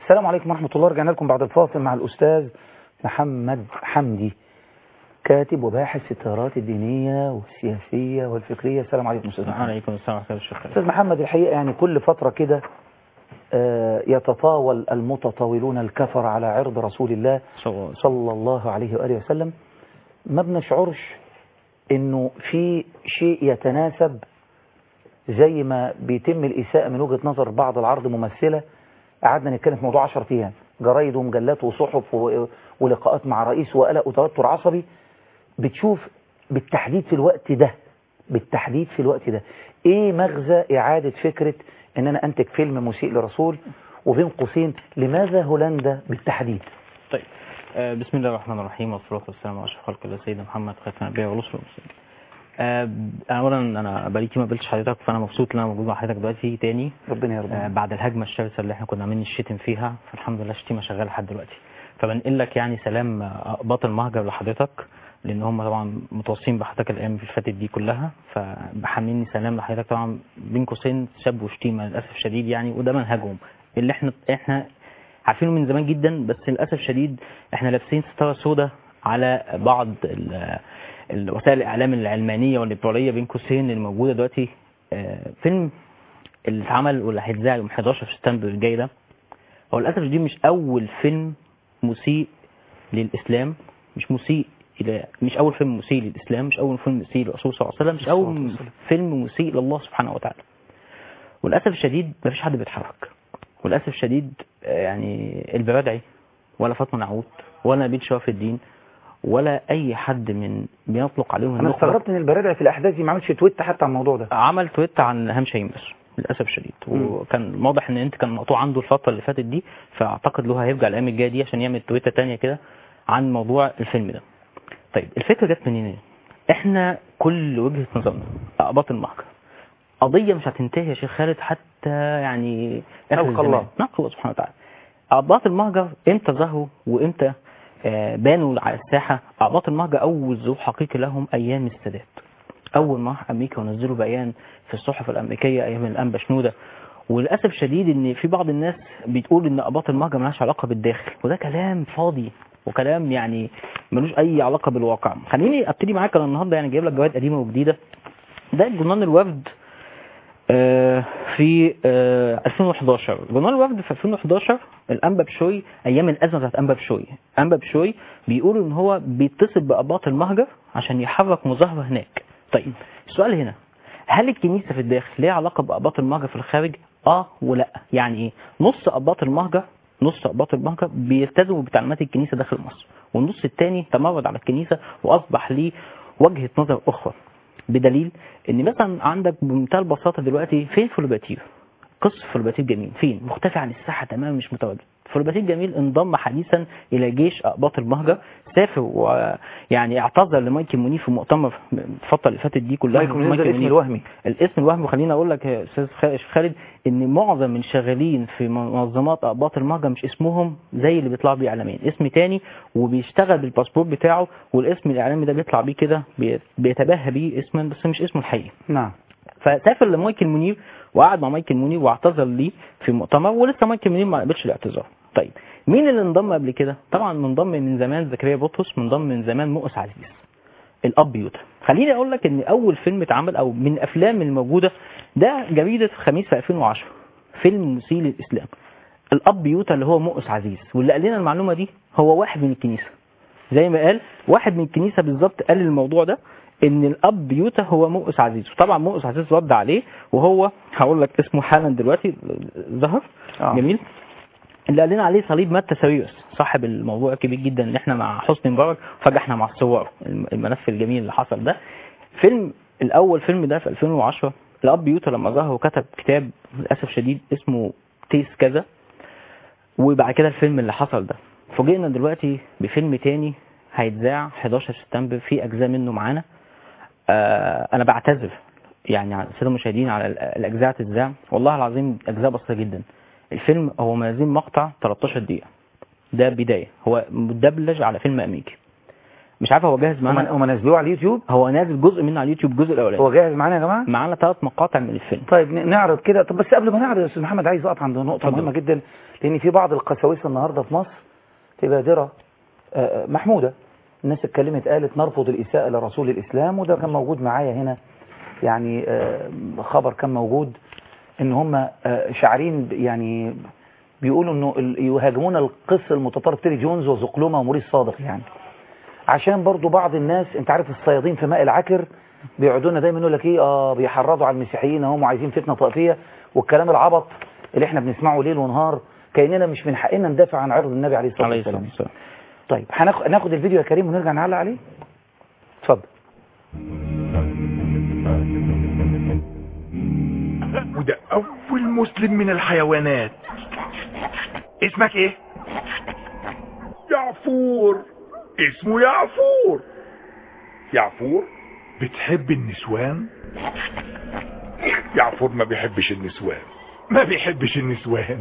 السلام عليكم ورحمة الله رجعنا لكم بعد الفاصل مع الأستاذ محمد حمدي كاتب وباحث في التيارات الدينية والسياسية والفكرية السلام عليكم أستاذ محمد عليكم السلام ورحمة الله وبركاته أستاذ محمد الحقيقة يعني كل فترة كده آه، يتطاول المتطاولون الكفر على عرض رسول الله صلى الله عليه وسلم. صلى الله عليه وآله وسلم ما بنشعرش انه في شيء يتناسب زي ما بيتم الإساءة من وجهة نظر بعض العرض ممثلة قعدنا نتكلم في موضوع 10 أيام جرايد ومجلات وصحف و- ولقاءات مع رئيس وقلق وتوتر عصبي بتشوف بالتحديد في الوقت ده بالتحديد في الوقت ده ايه مغزى إعادة فكرة ان انا انتج فيلم مسيء لرسول وبين قوسين لماذا هولندا بالتحديد طيب آه، بسم الله الرحمن الرحيم والصلاة والسلام على أشرف خلق الله سيدنا محمد خاتم الأنبياء ورسل المرسلين. آه، أولا أنا بقالي كتير ما قابلتش حضرتك فأنا مبسوط إن أنا موجود مع حضرتك دلوقتي تاني ربنا يرضى آه، بعد الهجمة الشرسة اللي احنا كنا عاملين نشتم فيها فالحمد لله الشتيمة شغالة لحد دلوقتي فبنقل لك يعني سلام آه، أقباط المهجر لحضرتك لأن هم طبعا متوصين بحضرتك الأيام اللي فاتت دي كلها فبحملني سلام لحضرتك طبعا بين قوسين سب وشتيمة للأسف الشديد يعني وده منهجهم اللي احنا احنا عارفينه من زمان جدا بس للأسف الشديد احنا لابسين ستارة سوداء على بعض ال- ال- وسائل الإعلام العلمانية والليبرالية بين قوسين اللي موجودة دلوقتي آه، فيلم اللي اتعمل واللي هيتذاع يوم 11 سبتمبر الجاي ده هو للأسف الشديد مش أول فيلم مسيء للإسلام مش مسيء إلى مش أول فيلم مسيء للإسلام مش أول فيلم مسيء للرسول صلى الله عليه وسلم مش أول فيلم مسيء لله سبحانه وتعالى وللأسف الشديد مفيش حد بيتحرك وللأسف الشديد آه، يعني البرادعي ولا فاطمة نعوت ولا نبيل شرف الدين ولا أي حد من بيطلق عليهم انا النخبة استغربت ان البرادعي في الاحداث دي ما عملش تويت حتى عن الموضوع ده عمل تويت عن هام شاهين بس للاسف الشديد مم. وكان واضح ان انت كان مقطوع عنده الفتره اللي فاتت دي فاعتقد له هيرجع الايام الجايه دي عشان يعمل تويته تانية كده عن موضوع الفيلم ده طيب الفكره جت منين احنا كل وجهه نظرنا اقباط المحكمه قضيه مش هتنتهي يا شيخ خالد حتى يعني اخر نلقى الزمان الله. نلقى الله سبحانه وتعالى أقباط المهجر امتى ظهروا وامتى آه، بانوا على الساحة أقباط المهجر أول ظهور حقيقي لهم أيام السادات أول ما راح أمريكا ونزلوا بيان في الصحف الأمريكية أيام الأنبا شنودة وللأسف الشديد إن في بعض الناس بتقول إن أقباط المهجر ملهاش علاقة بالداخل وده كلام فاضي وكلام يعني ملوش أي علاقة بالواقع خليني أبتدي معاك أنا النهاردة يعني جايب لك جوائد قديمة وجديدة ده جرنان الوفد آه، في آه، 2011 جرنال الوفد في 2011 الانبا بشوي ايام الازمه بتاعت انبا بشوي انبا بشوي بيقولوا ان هو بيتصل باباط المهجر عشان يحرك مظاهره هناك طيب السؤال هنا هل الكنيسه في الداخل ليها علاقه باباط المهجر في الخارج اه ولا يعني ايه نص اباط المهجر نص اباط المهجر بيلتزموا بتعليمات الكنيسه داخل مصر والنص الثاني تمرد على الكنيسه واصبح ليه وجهه نظر اخرى بدليل ان مثلا عندك بمنتهى البساطه دلوقتي فين فلوباتير قصه فلوباتير جميل فين مختفي عن الساحه تماما مش متواجد فلوباتير جميل انضم حديثا الى جيش اقباط المهجر سافر ويعني اعتذر لمايكل منير في مؤتمر الفتره اللي فاتت دي كلها مايكل منير ده الاسم الوهمي الاسم الوهمي وخليني اقول لك يا استاذ خ- خالد ان معظم من شغالين في منظمات اقباط المهجر مش اسمهم زي اللي بيطلع بيه اعلاميا اسم تاني وبيشتغل بالباسبور بتاعه والاسم الاعلامي ده بيطلع بيه كده بي- بيتباهى بيه اسما بس مش اسمه الحقيقي نعم فسافر لمايكل منير وقعد مع مايكل منير واعتذر ليه في مؤتمر ولسه مايكل منير ما قبلش الاعتذار طيب مين اللي انضم قبل كده طبعا منضم من زمان زكريا بطرس منضم من زمان مؤس عزيز الاب يوتا خليني اقول لك ان اول فيلم اتعمل او من الافلام الموجوده ده جريده خميس في 2010 فيلم مسيء للاسلام الاب يوتا اللي هو مؤس عزيز واللي قال لنا المعلومه دي هو واحد من الكنيسه زي ما قال واحد من الكنيسه بالظبط قال الموضوع ده ان الاب يوتا هو مؤس عزيز وطبعا مؤس عزيز رد عليه وهو هقول لك اسمه حالا دلوقتي ظهر آه. جميل اللي قال لنا عليه صليب مات ساويرس صاحب الموضوع الكبير جدا اللي احنا مع حسني مبارك فجاه احنا مع الصور الم- الملف الجميل اللي حصل ده فيلم الاول فيلم ده في 2010 الاب يوتا لما ظهر وكتب كتاب للاسف شديد اسمه تيس كذا وبعد كده الفيلم اللي حصل ده فوجئنا دلوقتي بفيلم تاني هيتذاع 11 سبتمبر في اجزاء منه معانا آه انا بعتذر يعني على الساده المشاهدين على ال- الاجزاء تتذاع والله العظيم اجزاء بسيطه جدا الفيلم هو ما يزيد مقطع 13 دقيقه ده بدايه هو مدبلج على فيلم امريكي مش عارف هو جاهز هم معانا هم نزلوه على اليوتيوب هو نازل جزء منه على اليوتيوب الجزء الاولاني هو جاهز معانا يا جماعه معانا ثلاث مقاطع من الفيلم طيب ن- نعرض كده طب بس قبل ما نعرض يا استاذ محمد عايز اقف عند نقطه اتفضل. مهمه جدا لان في بعض القساوسه النهارده في مصر في بادره آه، محموده الناس اتكلمت قالت نرفض الاساءه لرسول الاسلام وده كان موجود معايا هنا يعني آه، خبر كان موجود ان هم آه، شاعرين ب- يعني بيقولوا انه ال- يهاجمون القس المتطرف تيري جونز وزقلومه وموريس صادق يعني عشان برضو بعض الناس انت عارف الصيادين في ماء العكر بيقعدونا دايما يقول لك ايه اه بيحرضوا على المسيحيين اهم وعايزين فتنه طائفيه والكلام العبط اللي احنا بنسمعه ليل ونهار كاننا مش من حقنا ندافع عن عرض النبي عليه الصلاه عليه الصلاه والسلام والسلام طيب هناخد ناخد الفيديو يا كريم ونرجع نعلق عليه اتفضل وده أول مسلم من الحيوانات اسمك إيه؟ يعفور اسمه يعفور يعفور بتحب النسوان؟ يعفور ما بيحبش النسوان ما بيحبش النسوان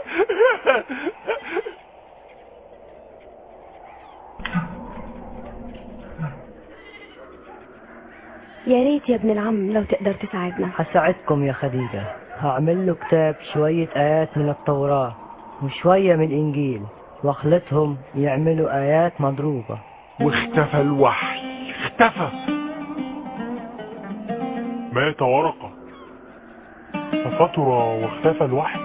يا ريت يا ابن العم لو تقدر تساعدنا هساعدكم يا خديجة هعمل له كتاب شوية آيات من التوراة وشوية من الإنجيل واخلطهم يعملوا آيات مضروبة واختفى الوحي اختفى مات ورقة ففتر واختفى الوحي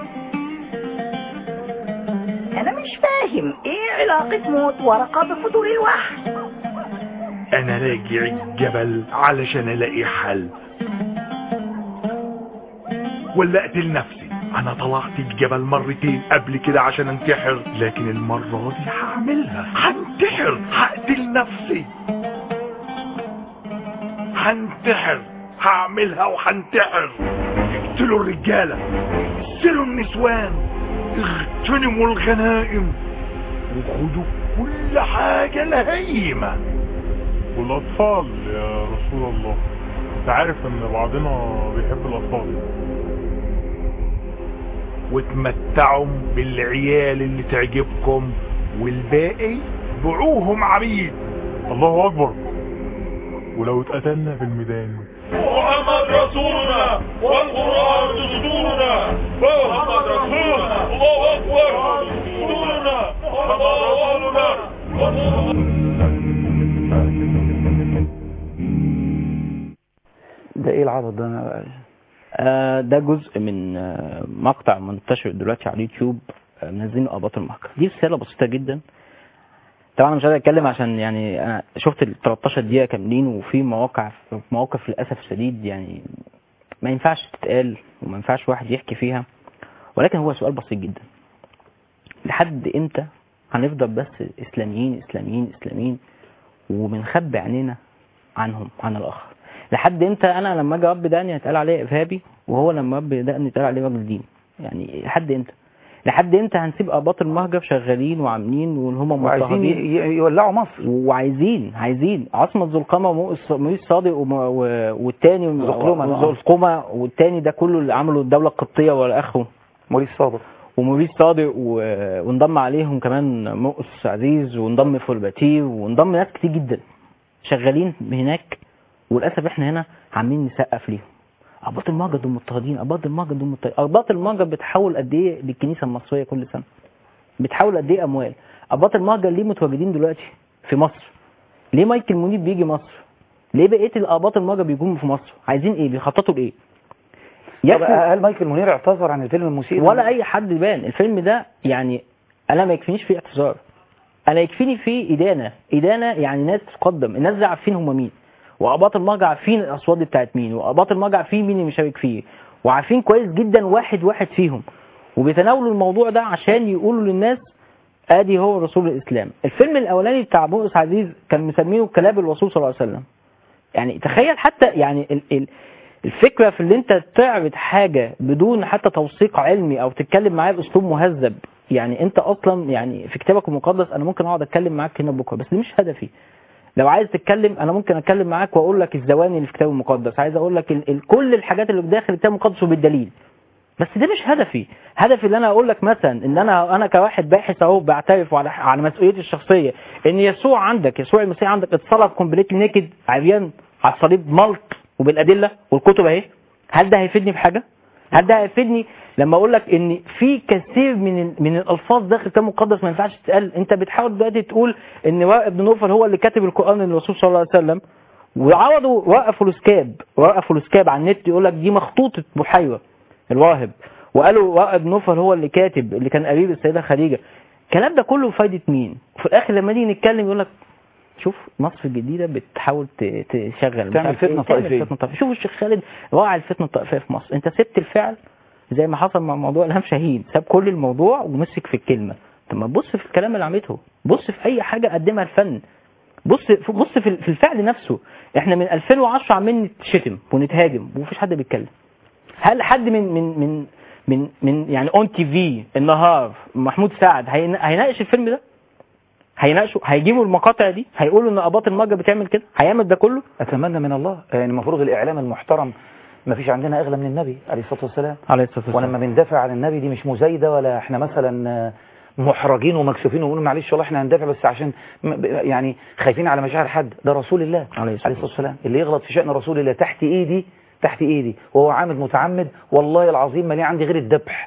أنا مش فاهم إيه علاقة موت ورقة بفتور الوحي انا راجع الجبل علشان الاقي حل ولا اقتل نفسي انا طلعت الجبل مرتين قبل كده عشان انتحر لكن المرة دي هعملها هنتحر هقتل نفسي هنتحر هعملها وهنتحر اقتلوا الرجالة اقتلوا النسوان اغتنموا الغنائم وخدوا كل حاجة لهيمة والأطفال يا رسول الله انت عارف ان بعضنا بيحب الأطفال وتمتعوا بالعيال اللي تعجبكم والباقي بيعوهم عبيد الله أكبر ولو اتقتلنا في الميدان محمد رسولنا والقرآن دستورنا محمد رسولنا الله أكبر دستورنا محمد رسولنا ده ايه العبط ده أنا- آه، ده جزء من آه، مقطع منتشر دلوقتي على اليوتيوب آه، منزلينه اباط المهجر دي رساله بسيطه جدا طبعا انا مش عايز اتكلم عشان يعني انا شفت ال 13 دقيقه كاملين وفي مواقع مواقف للاسف الشديد يعني ما ينفعش تتقال وما ينفعش واحد يحكي فيها ولكن هو سؤال بسيط جدا لحد امتى هنفضل بس اسلاميين اسلاميين اسلاميين وبنخبي عينينا عنهم عن الاخر لحد امتى انا لما اجي اربي دقني هيتقال عليه ارهابي وهو لما اربي دقني يتقال عليه راجل دين يعني لحد امتى لحد امتى هنسيب اباط المهجر شغالين وعاملين وان هم وعايزين مضطهدين ي- ي- يولعوا مصر وعايزين عايزين عاصمة ذو القمة ومؤس مؤيس صادق وم- و- والتاني زقلومة. ذو القمة والتاني ده كله اللي عملوا الدولة القبطية ولا اخره موريس صادق وموريس صادق و- وانضم عليهم كمان مؤس عزيز وانضم فولباتي وانضم ناس كتير جدا شغالين هناك وللاسف احنا هنا عاملين نسقف ليهم اباط المهجر دول مضطهدين اباط المهجر دول مضطهدين اباط المهجر بتحول قد ايه للكنيسه المصريه كل سنه بتحول قد ايه اموال اباط المهجر ليه متواجدين دلوقتي في مصر ليه مايكل منيب بيجي مصر ليه بقيه الاباط المهجر بيجوا في مصر عايزين ايه بيخططوا لايه طب يكفي- هل مايكل منير اعتذر عن الفيلم المسيء ده؟ ولا اي حد يبان الفيلم ده يعني انا ما يكفينيش فيه اعتذار انا يكفيني فيه ادانه ادانه يعني ناس تقدم الناس دي عارفين هم مين واباط المرجع عارفين الاصوات دي بتاعت مين واباط المرجع عارفين مين اللي مشارك فيه وعارفين كويس جدا واحد واحد فيهم وبيتناولوا الموضوع ده عشان يقولوا للناس ادي هو رسول الاسلام الفيلم الاولاني بتاع مؤس عزيز كان مسمينه كلاب الرسول صلى الله عليه وسلم يعني تخيل حتى يعني ال ال الفكره في اللي انت تعرض حاجه بدون حتى توثيق علمي او تتكلم معاه باسلوب مهذب يعني انت اصلا يعني في كتابك المقدس انا ممكن اقعد اتكلم معاك هنا بكره بس ده مش هدفي لو عايز تتكلم انا ممكن اتكلم معاك واقول لك الزواني اللي في الكتاب المقدس عايز اقول لك ال ال كل الحاجات اللي في داخل الكتاب المقدس وبالدليل بس ده مش هدفي هدفي اللي انا اقول لك مثلا ان انا انا كواحد باحث اهو بعترف على على مسؤوليتي الشخصيه ان يسوع عندك يسوع المسيح عندك اتصلب كومبليت نيكد عريان على الصليب ملط وبالادله والكتب اهي هل ده هيفيدني بحاجه؟ هل ده هيفيدني لما اقول لك ان في كثير من ال- من الالفاظ داخل الكتاب المقدس ما ينفعش تتقال انت بتحاول دلوقتي تقول ان ورق بن نوفل هو اللي كاتب القران للرسول صلى الله عليه وسلم وعرضوا ورقه فلوسكاب ورقه فلوسكاب على النت يقول لك دي مخطوطه بحيره الراهب وقالوا ورقه بن نوفل هو اللي كاتب اللي كان قريب السيده خديجه الكلام ده كله فايده مين وفي الاخر لما نيجي نتكلم يقول لك شوف مصر الجديده بتحاول ت- تشغل مش تعمل عارف إيه، فتنة تعمل طائفية. فتنة طائفية. شوف الشيخ خالد راعي الفتنه الطائفيه في مصر انت سبت الفعل زي ما حصل مع موضوع الهام شاهين ساب كل الموضوع ومسك في الكلمه طب ما تبص في الكلام اللي عملته بص في اي حاجه قدمها الفن بص بص في في الفعل نفسه احنا من 2010 عمالين نتشتم ونتهاجم ومفيش حد بيتكلم هل حد من من من من من يعني اون تي في النهار محمود سعد هين- هيناقش الفيلم ده هيناقشوا هيجيبوا المقاطع دي هيقولوا ان اباط المجه بتعمل كده هيعمل ده كله اتمنى من الله يعني المفروض الاعلام المحترم ما فيش عندنا اغلى من النبي عليه الصلاه والسلام عليه الصلاه والسلام ولما بندافع عن النبي دي مش مزايده ولا احنا مثلا آه، محرجين ومكسوفين ونقول معلش والله احنا هندافع بس عشان م- يعني خايفين على مشاعر حد ده رسول الله عليه الصلاة الصلاه والسلام اللي يغلط في شان رسول الله تحت ايدي تحت ايدي وهو عامد متعمد والله العظيم ما ليه عندي غير الذبح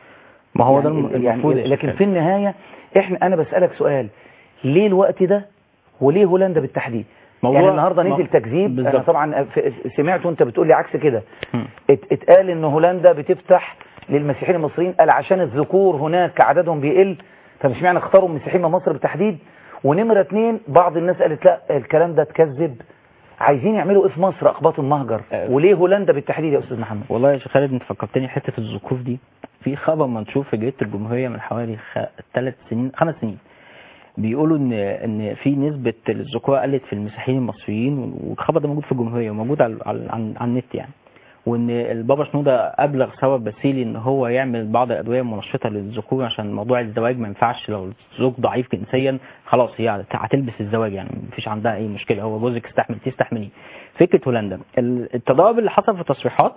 ما هو ده يعني الم- يعني المفروض يا لكن شيخ. في النهايه احنا انا بسالك سؤال ليه الوقت ده وليه هولندا بالتحديد موضوع- يعني النهارده ما- نزل تكذيب انا بالظبط. طبعا ف- سمعت وانت بتقول لي عكس كده مم. ات- اتقال ان هولندا بتفتح للمسيحيين المصريين قال عشان الذكور هناك عددهم بيقل فمش معنى اختاروا المسيحيين من مصر بالتحديد ونمره اتنين بعض الناس قالت لا الكلام ده اتكذب عايزين يعملوا ايه في مصر اقباط المهجر أه. وليه هولندا بالتحديد يا استاذ محمد والله يا شيخ خالد انت فكرتني حته الذكور دي في خبر منشور في جريده الجمهوريه من حوالي خ... ثلاث سنين خمس سنين بيقولوا ان ان في نسبه الذكور قلت في المسيحيين المصريين والخبر ده موجود في الجمهوريه وموجود على على, على, على النت يعني وان البابا شنوده ابلغ ثروت باسيلي ان هو يعمل بعض الادويه المنشطه للذكور عشان موضوع الزواج ما ينفعش لو الزوج ضعيف جنسيا خلاص هي هتلبس الزواج يعني مفيش عندها اي مشكله هو جوزك استحمل تستحمليه فكره هولندا ال- التضارب اللي حصل في التصريحات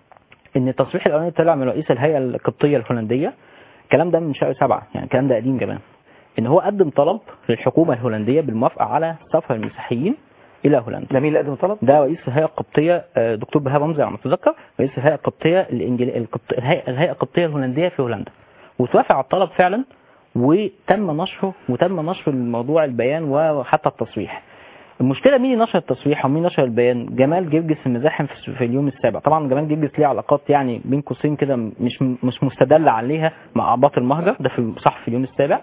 ان التصريح الاولاني طلع من رئيس الهيئه القبطيه الهولنديه الكلام ده من شهر سبعة يعني الكلام ده قديم كمان ان هو قدم طلب للحكومه الهولنديه بالموافقه على سفر المسيحيين الى هولندا ده مين اللي قدم الطلب؟ ده رئيس الهيئه القبطيه آه، دكتور بهاء رمزي على ما اتذكر رئيس الهيئه القبطيه الانجلي... القبط... الهيئه الهيئه القبطيه الهولنديه في هولندا وتوافق على الطلب فعلا وتم نشره وتم نشر الموضوع البيان وحتى التصريح المشكله مين اللي نشر التصريح ومين نشر البيان جمال جرجس المزاحم في في اليوم السابع طبعا جمال جرجس ليه علاقات يعني بين قوسين كده مش مش مستدل عليها مع اباط المهجر ده في صحفي اليوم السابع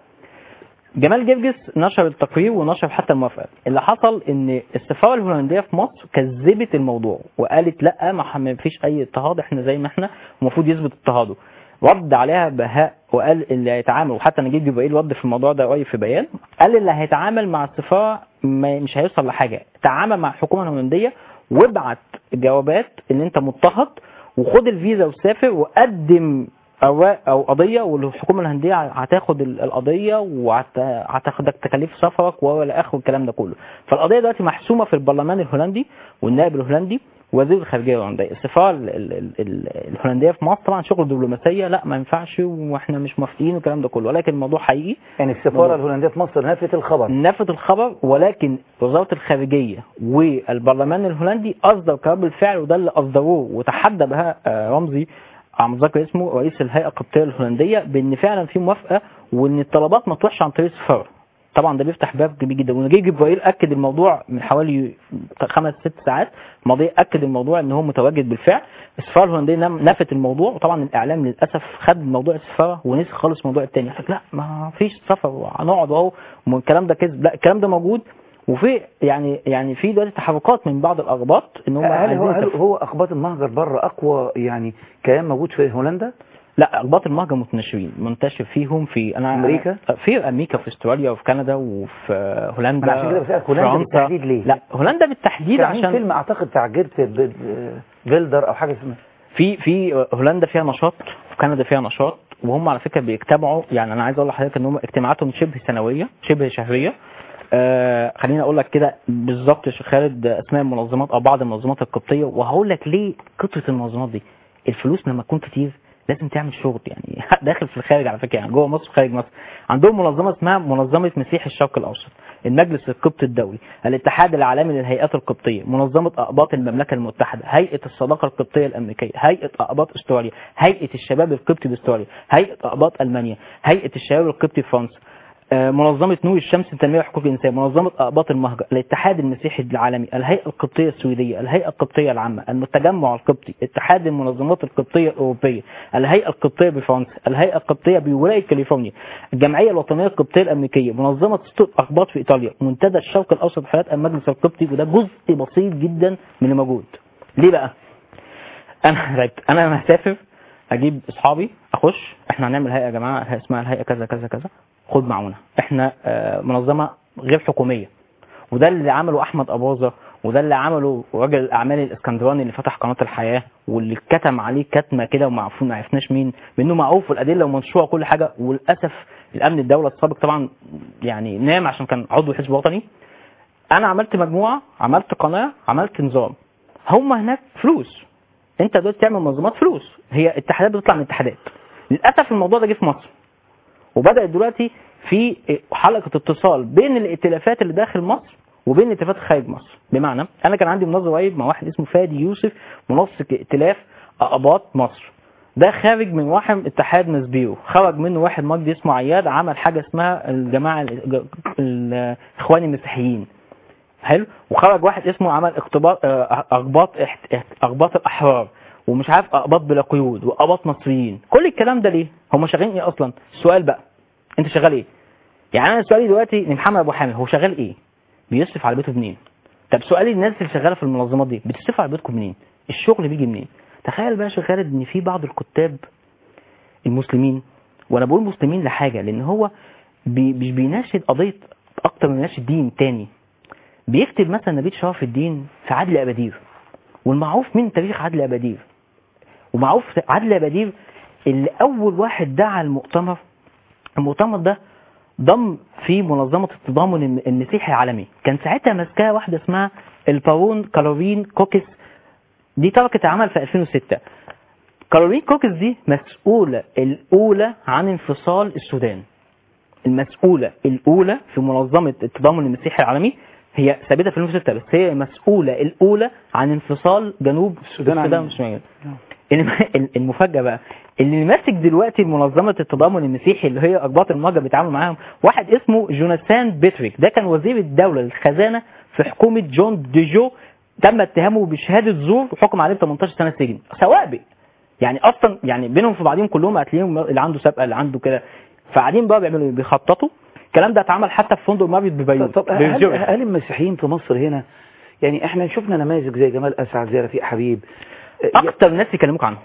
جمال جرجس نشر التقرير ونشر حتى الموافقه اللي حصل ان السفاره الهولنديه في مصر كذبت الموضوع وقالت لا ما ح- ما فيش اي اضطهاد احنا زي ما احنا المفروض يثبت اضطهاده رد عليها بهاء وقال اللي هيتعامل وحتى نجيب جبرائيل رد في الموضوع ده قريب في بيان قال اللي هيتعامل مع السفاره ما- مش هيوصل لحاجه تعامل مع الحكومه الهولنديه وابعت جوابات ان انت مضطهد وخد الفيزا وسافر وقدم اوراق او قضيه والحكومه الهولنديه هتاخد ال- القضيه وهتاخد تكاليف سفرك والى اخره الكلام ده كله فالقضيه دلوقتي محسومه في البرلمان الهولندي والنائب الهولندي وزير الخارجيه الهولنديه السفاره ال- ال- ال- ال- الهولنديه في مصر طبعا شغل دبلوماسيه لا ما ينفعش واحنا مش موافقين والكلام ده كله ولكن الموضوع حقيقي يعني السفاره الهولنديه في مصر نفت الخبر نفت الخبر ولكن وزاره الخارجيه والبرلمان الهولندي اصدر قرار بالفعل وده اللي اصدروه وتحدى بها آه، رمزي عم ذكر اسمه رئيس الهيئه القبطيه الهولنديه بان فعلا في موافقه وان الطلبات ما تروحش عن طريق السفاره طبعا ده بيفتح باب كبير جدا ونجيب جبرائيل اكد الموضوع من حوالي خمس ست ساعات ماضيه اكد الموضوع ان هو متواجد بالفعل السفاره الهولنديه نم- نفت الموضوع وطبعا الاعلام للاسف خد موضوع السفاره ونسي خالص موضوع التاني قال لك لا ما فيش سفر هنقعد اهو والكلام ده كذب لا الكلام ده موجود وفي يعني يعني في دلوقتي تحركات من بعض الاغباط ان هم هل هو عايزين هل يسافروا. هو اقباط المهجر بره اقوى يعني كيان موجود في هولندا؟ لا اقباط المهجر متنشرين منتشر فيهم في انا أمريكا؟ في امريكا وفي استراليا وفي كندا وفي هولندا أنا عشان كده بسألك هولندا فرنسا. بالتحديد ليه؟ لا هولندا بالتحديد كان في عشان فيلم اعتقد بتاع جيرت ب- بيلدر او حاجه اسمها في في هولندا فيها نشاط في كندا فيها نشاط وهم على فكره بيجتمعوا يعني انا عايز اقول لحضرتك ان هم اجتماعاتهم شبه سنويه شبه شهريه آه خليني اقول لك كده بالظبط يا شيخ خالد اسماء المنظمات او بعض المنظمات القبطيه وهقول لك ليه كثره المنظمات دي الفلوس لما تكون كتير لازم تعمل شغل يعني داخل في الخارج على فكره يعني جوه مصر وخارج مصر عندهم منظمه اسمها منظمه مسيح الشرق الاوسط المجلس القبطي الدولي الاتحاد العالمي للهيئات القبطيه منظمه اقباط المملكه المتحده هيئه الصداقه القبطيه الامريكيه هيئه اقباط استراليا هيئه الشباب القبطي باستراليا هيئه اقباط المانيا هيئه الشباب القبطي في فرنسا آه، منظمة نور الشمس لتنمية حقوق الإنسان منظمة أقباط المهجر الاتحاد المسيحي العالمي الهيئة القبطية السويدية الهيئة القبطية العامة التجمع القبطي اتحاد المنظمات القبطية الأوروبية الهيئة القبطية بفرنسا الهيئة القبطية بولاية كاليفورنيا الجمعية الوطنية القبطية الأمريكية منظمة ستوب أقباط في إيطاليا منتدى الشرق الأوسط حياة المجلس القبطي وده جزء بسيط جدا من اللي موجود ليه بقى؟ أنا تعبت أنا لما هسافر اجيب اصحابي اخش احنا هنعمل هيئه يا جماعه هيئة اسمها الهيئه كذا كذا كذا خد معونا احنا آه، منظمه غير حكوميه وده اللي عمله احمد اباظه وده اللي عمله راجل الاعمال الاسكندراني اللي فتح قناه الحياه واللي كتم عليه كتمه كده وما عرفون- ما عرفناش مين منه معروف والادله ومنشوره وكل حاجه وللاسف الامن الدوله السابق طبعا يعني نام عشان كان عضو حزب وطني انا عملت مجموعه عملت قناه عملت نظام هم هناك فلوس انت دلوقتي تعمل منظمات فلوس هي اتحادات بتطلع من اتحادات للاسف الموضوع ده جه في مصر وبدات دلوقتي في حلقه اتصال بين الائتلافات اللي داخل مصر وبين الائتلافات خارج مصر بمعنى انا كان عندي منظم قريب مع واحد اسمه فادي يوسف منسق ائتلاف اقباط مصر ده خارج من واحد اتحاد مسبيرو خرج منه واحد مجدي اسمه عياد عمل حاجه اسمها الجماعه ال- الاخوان المسيحيين حلو وخرج واحد اسمه عمل اقتباط آه، اقباط احت- احت- اقباط الاحرار ومش عارف اقباط بلا قيود واقباط مصريين كل الكلام ده ليه هم شغالين ايه اصلا السؤال بقى انت شغال ايه يعني انا سؤالي دلوقتي لمحمد ابو حامد هو شغال ايه بيصرف على بيته منين طب سؤالي الناس اللي شغاله في المنظمات دي بتصرفوا على بيتكم منين الشغل بيجي منين تخيل بقى يا شيخ خالد ان في بعض الكتاب المسلمين وانا بقول مسلمين لحاجه لان هو بي مش بيناشد قضيه اكتر من بيناشد دين تاني بيكتب مثلا نبيل شرف الدين في عدل ابادير والمعروف من تاريخ عدل ابادير ومعروف عدل ابادير اللي اول واحد دعا المؤتمر المؤتمر ده ضم في منظمة التضامن الم- المسيحي العالمي كان ساعتها ماسكاها واحدة اسمها البارون كالورين كوكس دي تركت العمل في 2006 كالورين كوكس دي مسؤولة الأولى عن انفصال السودان المسؤولة الأولى في منظمة التضامن المسيحي العالمي هي ثابتة في 2006 بس هي المسؤولة الأولى عن انفصال جنوب السودان عن- السودان والشمال الم- المفاجأة بقى اللي ماسك دلوقتي منظمة التضامن المسيحي اللي هي أقباط المهجر بيتعاملوا معاهم واحد اسمه جوناثان بيتريك ده كان وزير الدولة للخزانة في حكومة جون ديجو تم اتهامه بشهادة زور وحكم عليه ب 18 سنة سجن سوابق يعني اصلا يعني بينهم في بعضهم كلهم هتلاقيهم اللي عنده سابقه اللي عنده كده فقاعدين بقى بيعملوا ايه بيخططوا الكلام ده اتعمل حتى في فندق ماريوت ببيروت طب هل, بزيورخ. هل المسيحيين في مصر هنا يعني احنا شفنا نماذج زي جمال اسعد زي رفيق حبيب اكتر ناس يكلموك عنه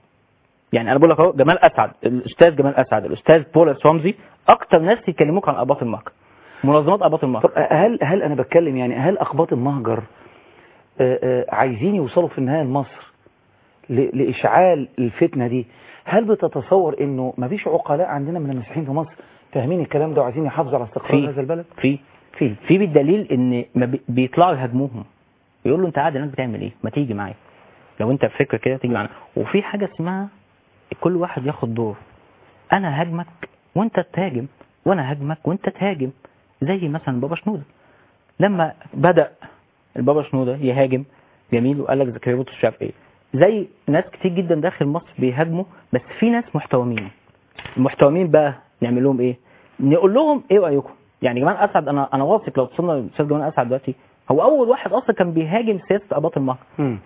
يعني انا بقول لك اهو جمال اسعد الاستاذ جمال اسعد الاستاذ بولاس رمزي اكتر ناس يكلموك عن اباط المهجر منظمات اباط المهجر طب هل هل انا بتكلم يعني هل اقباط المهجر آه، آه، عايزين يوصلوا في النهايه لمصر ل- لاشعال الفتنه دي هل بتتصور انه ما فيش عقلاء عندنا من المسيحيين في مصر فاهمين الكلام ده وعايزين يحافظوا على استقرار في هذا البلد في في في بالدليل ان ما بي- بيطلعوا يهاجموهم يقول له انت قاعد هناك بتعمل ايه ما تيجي معايا لو انت فكره كده تيجي معانا وفي حاجه اسمها كل واحد ياخد دور انا هاجمك وانت تهاجم وانا هاجمك وانت تهاجم زي مثلا بابا شنوده لما بدا البابا شنوده يهاجم جميل وقال لك زكريا بطرس مش عارف ايه زي ناس كتير جدا داخل مصر بيهاجموا بس في ناس محتومين المحتومين بقى نعمل لهم ايه نقول لهم ايه رايكم يعني جمال اسعد انا انا واثق لو وصلنا للاستاذ جمال اسعد دلوقتي هو اول واحد اصلا كان بيهاجم سياسه اباط المهجر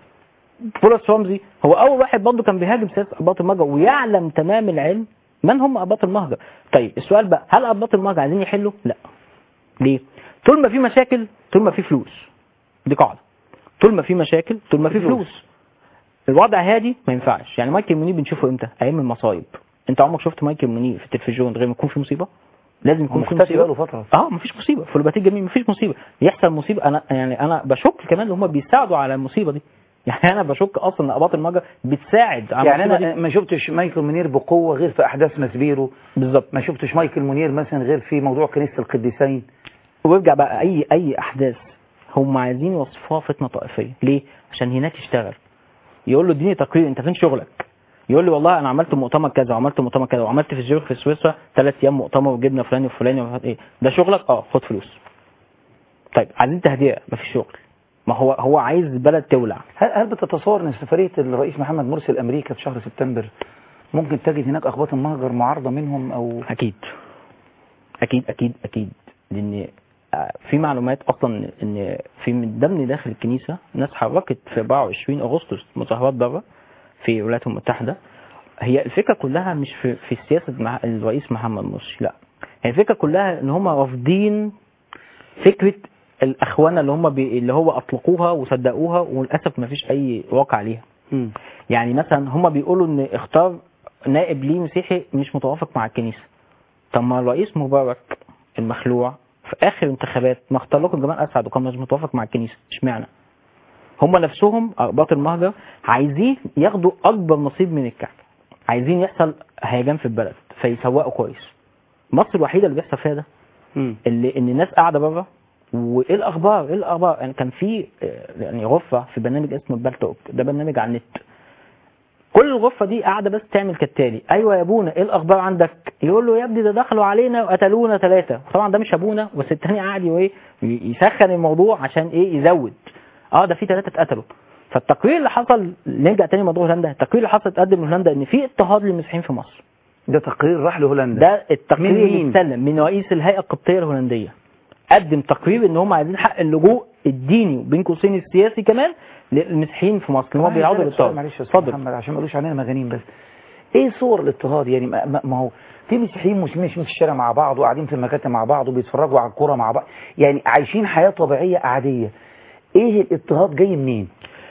بولس رمزي هو اول واحد برضه كان بيهاجم سياسه اباط المهجر ويعلم تمام العلم من هم اباط المهجر طيب السؤال بقى هل اباط المهجر عايزين يحلوا لا ليه طول ما في مشاكل طول ما في فلوس دي قاعده طول ما في مشاكل طول ما في فلوس الوضع هادي ما ينفعش يعني مايكل منير بنشوفه امتى ايام المصايب انت عمرك شفت مايكل منير في التلفزيون غير ما يكون في مصيبه لازم يكون في مختفي مصيبه بقاله فتره اه مفيش مصيبه في الباتيك جميل مفيش مصيبه يحصل مصيبه انا يعني انا بشك كمان ان هم بيساعدوا على المصيبه دي يعني انا بشك اصلا ان اباط المهجر بتساعد على يعني المصيبه انا دي ما شفتش مايكل منير بقوه غير في احداث مسبيرو بالظبط ما شفتش مايكل منير مثلا غير في موضوع كنيسه القديسين ويرجع بقى اي اي احداث هم عايزين يوصفوها فتنه طائفيه ليه عشان هناك يشتغل يقول له اديني تقرير انت فين شغلك يقول لي والله انا عملت مؤتمر كذا وعملت مؤتمر كذا وعملت في زيورخ في سويسرا ثلاث ايام مؤتمر وجبنا فلان وفلان ومش عارف ايه ده شغلك اه خد فلوس طيب عايزين تهدئه مفيش شغل ما هو هو عايز البلد تولع هل هل بتتصور ان سفريه الرئيس محمد مرسي لامريكا في شهر سبتمبر ممكن تجد هناك اخبار المهجر معارضه منهم او اكيد اكيد اكيد اكيد لان آه، في معلومات اصلا ان في من ضمن داخل الكنيسه ناس حركت في 24 اغسطس مظاهرات بره في الولايات المتحده هي الفكره كلها مش في في سياسه مع الرئيس محمد مرسي لا هي الفكره كلها ان هم رافضين فكره الاخوانه اللي هم بي اللي هو اطلقوها وصدقوها وللاسف ما فيش اي واقع ليها يعني مثلا هم بيقولوا ان اختار نائب ليه مسيحي مش متوافق مع الكنيسه طب ما الرئيس مبارك المخلوع في اخر انتخابات ما اختار لكم جمال اسعد وكان مش متوافق مع الكنيسه اشمعنى هم نفسهم ارباط المهجر عايزين ياخدوا اكبر نصيب من الكعك عايزين يحصل هيجان في البلد فيسوقوا كويس مصر الوحيده اللي بيحصل فيها ده اللي ان الناس قاعده بره وايه الاخبار ايه الاخبار يعني كان في آه، يعني غرفه في برنامج اسمه البلتوك ده برنامج على النت كل الغرفه دي قاعده بس تعمل كالتالي ايوه يا ابونا ايه الاخبار عندك يقول له يا ابني ده دخلوا علينا وقتلونا ثلاثه طبعا ده مش ابونا بس التاني قاعد ايه يسخن الموضوع عشان ايه يزود اه ده في ثلاثه اتقتلوا فالتقرير اللي حصل نرجع تاني لموضوع هولندا التقرير اللي حصل اتقدم من هولندا ان في اضطهاد للمسيحيين في مصر ده تقرير راح لهولندا ده التقرير من اللي مين؟ اتسلم من رئيس الهيئه القبطيه الهولنديه قدم تقرير ان هم عايزين حق اللجوء الديني وبين قوسين السياسي كمان للمسيحيين في مصر اللي هم أنا بيعودوا هسألك سؤال للطاغوت معلش يا أستاذ اتفضل محمد عشان ما يقولوش علينا مجانين بس ايه صور الاضطهاد يعني ما, ما- ما هو في مسيحيين مسلمين ماشيين في الشارع مع بعض وقاعدين في المكاتب مع بعض وبيتفرجوا على الكوره مع بعض يعني عايشين حياه طبيعيه عاديه ايه الاضطهاد جاي منين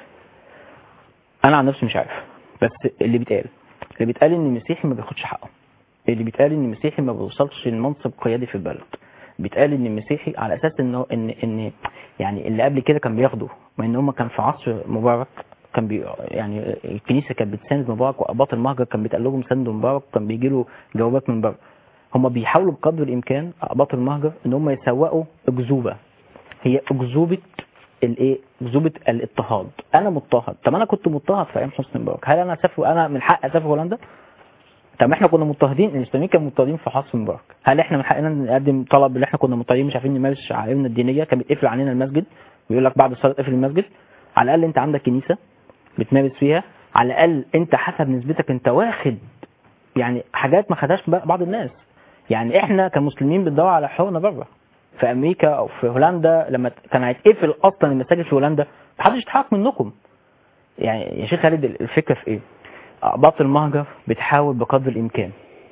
انا عن نفسي مش عارف بس اللي بيتقال اللي بيتقال ان المسيحي ما بياخدش حقه اللي بيتقال ان المسيحي ما بيوصلش لمنصب قيادي في البلد بيتقال ان المسيحي على اساس انه ان ان يعني اللي قبل كده كان بياخده ما ان هم كان في عصر مبارك كان بي يعني الكنيسه كانت بتساند مبارك واباط المهجر كان بيتقال لهم ساندوا مبارك وكان بيجي له جوابات من بره هم بيحاولوا بقدر الامكان اباط المهجر ان هم يسوقوا اكذوبه هي اكذوبه الايه اكذوبه الاضطهاد انا مضطهد طب انا كنت مضطهد في ايام حسني مبارك هل انا اسافر انا من حق اسافر هولندا طب ما احنا كنا مضطهدين المسلمين كانوا مضطهدين في حسن مبارك هل احنا من حقنا نقدم طلب اللي احنا كنا مضطهدين مش عارفين نمارس شعائرنا الدينيه كان بيتقفل علينا المسجد ويقول لك بعد الصلاه اقفل المسجد على الاقل انت عندك كنيسه بتمارس فيها على الاقل انت حسب نسبتك انت واخد يعني حاجات ما خدهاش بعض الناس يعني احنا كمسلمين بندور على حقوقنا بره في امريكا او في هولندا لما كان هيتقفل اصلا المساجد في هولندا محدش يتحقق منكم يعني يا شيخ خالد الفكره في ايه؟ اقباط المهجر بتحاول بقدر الامكان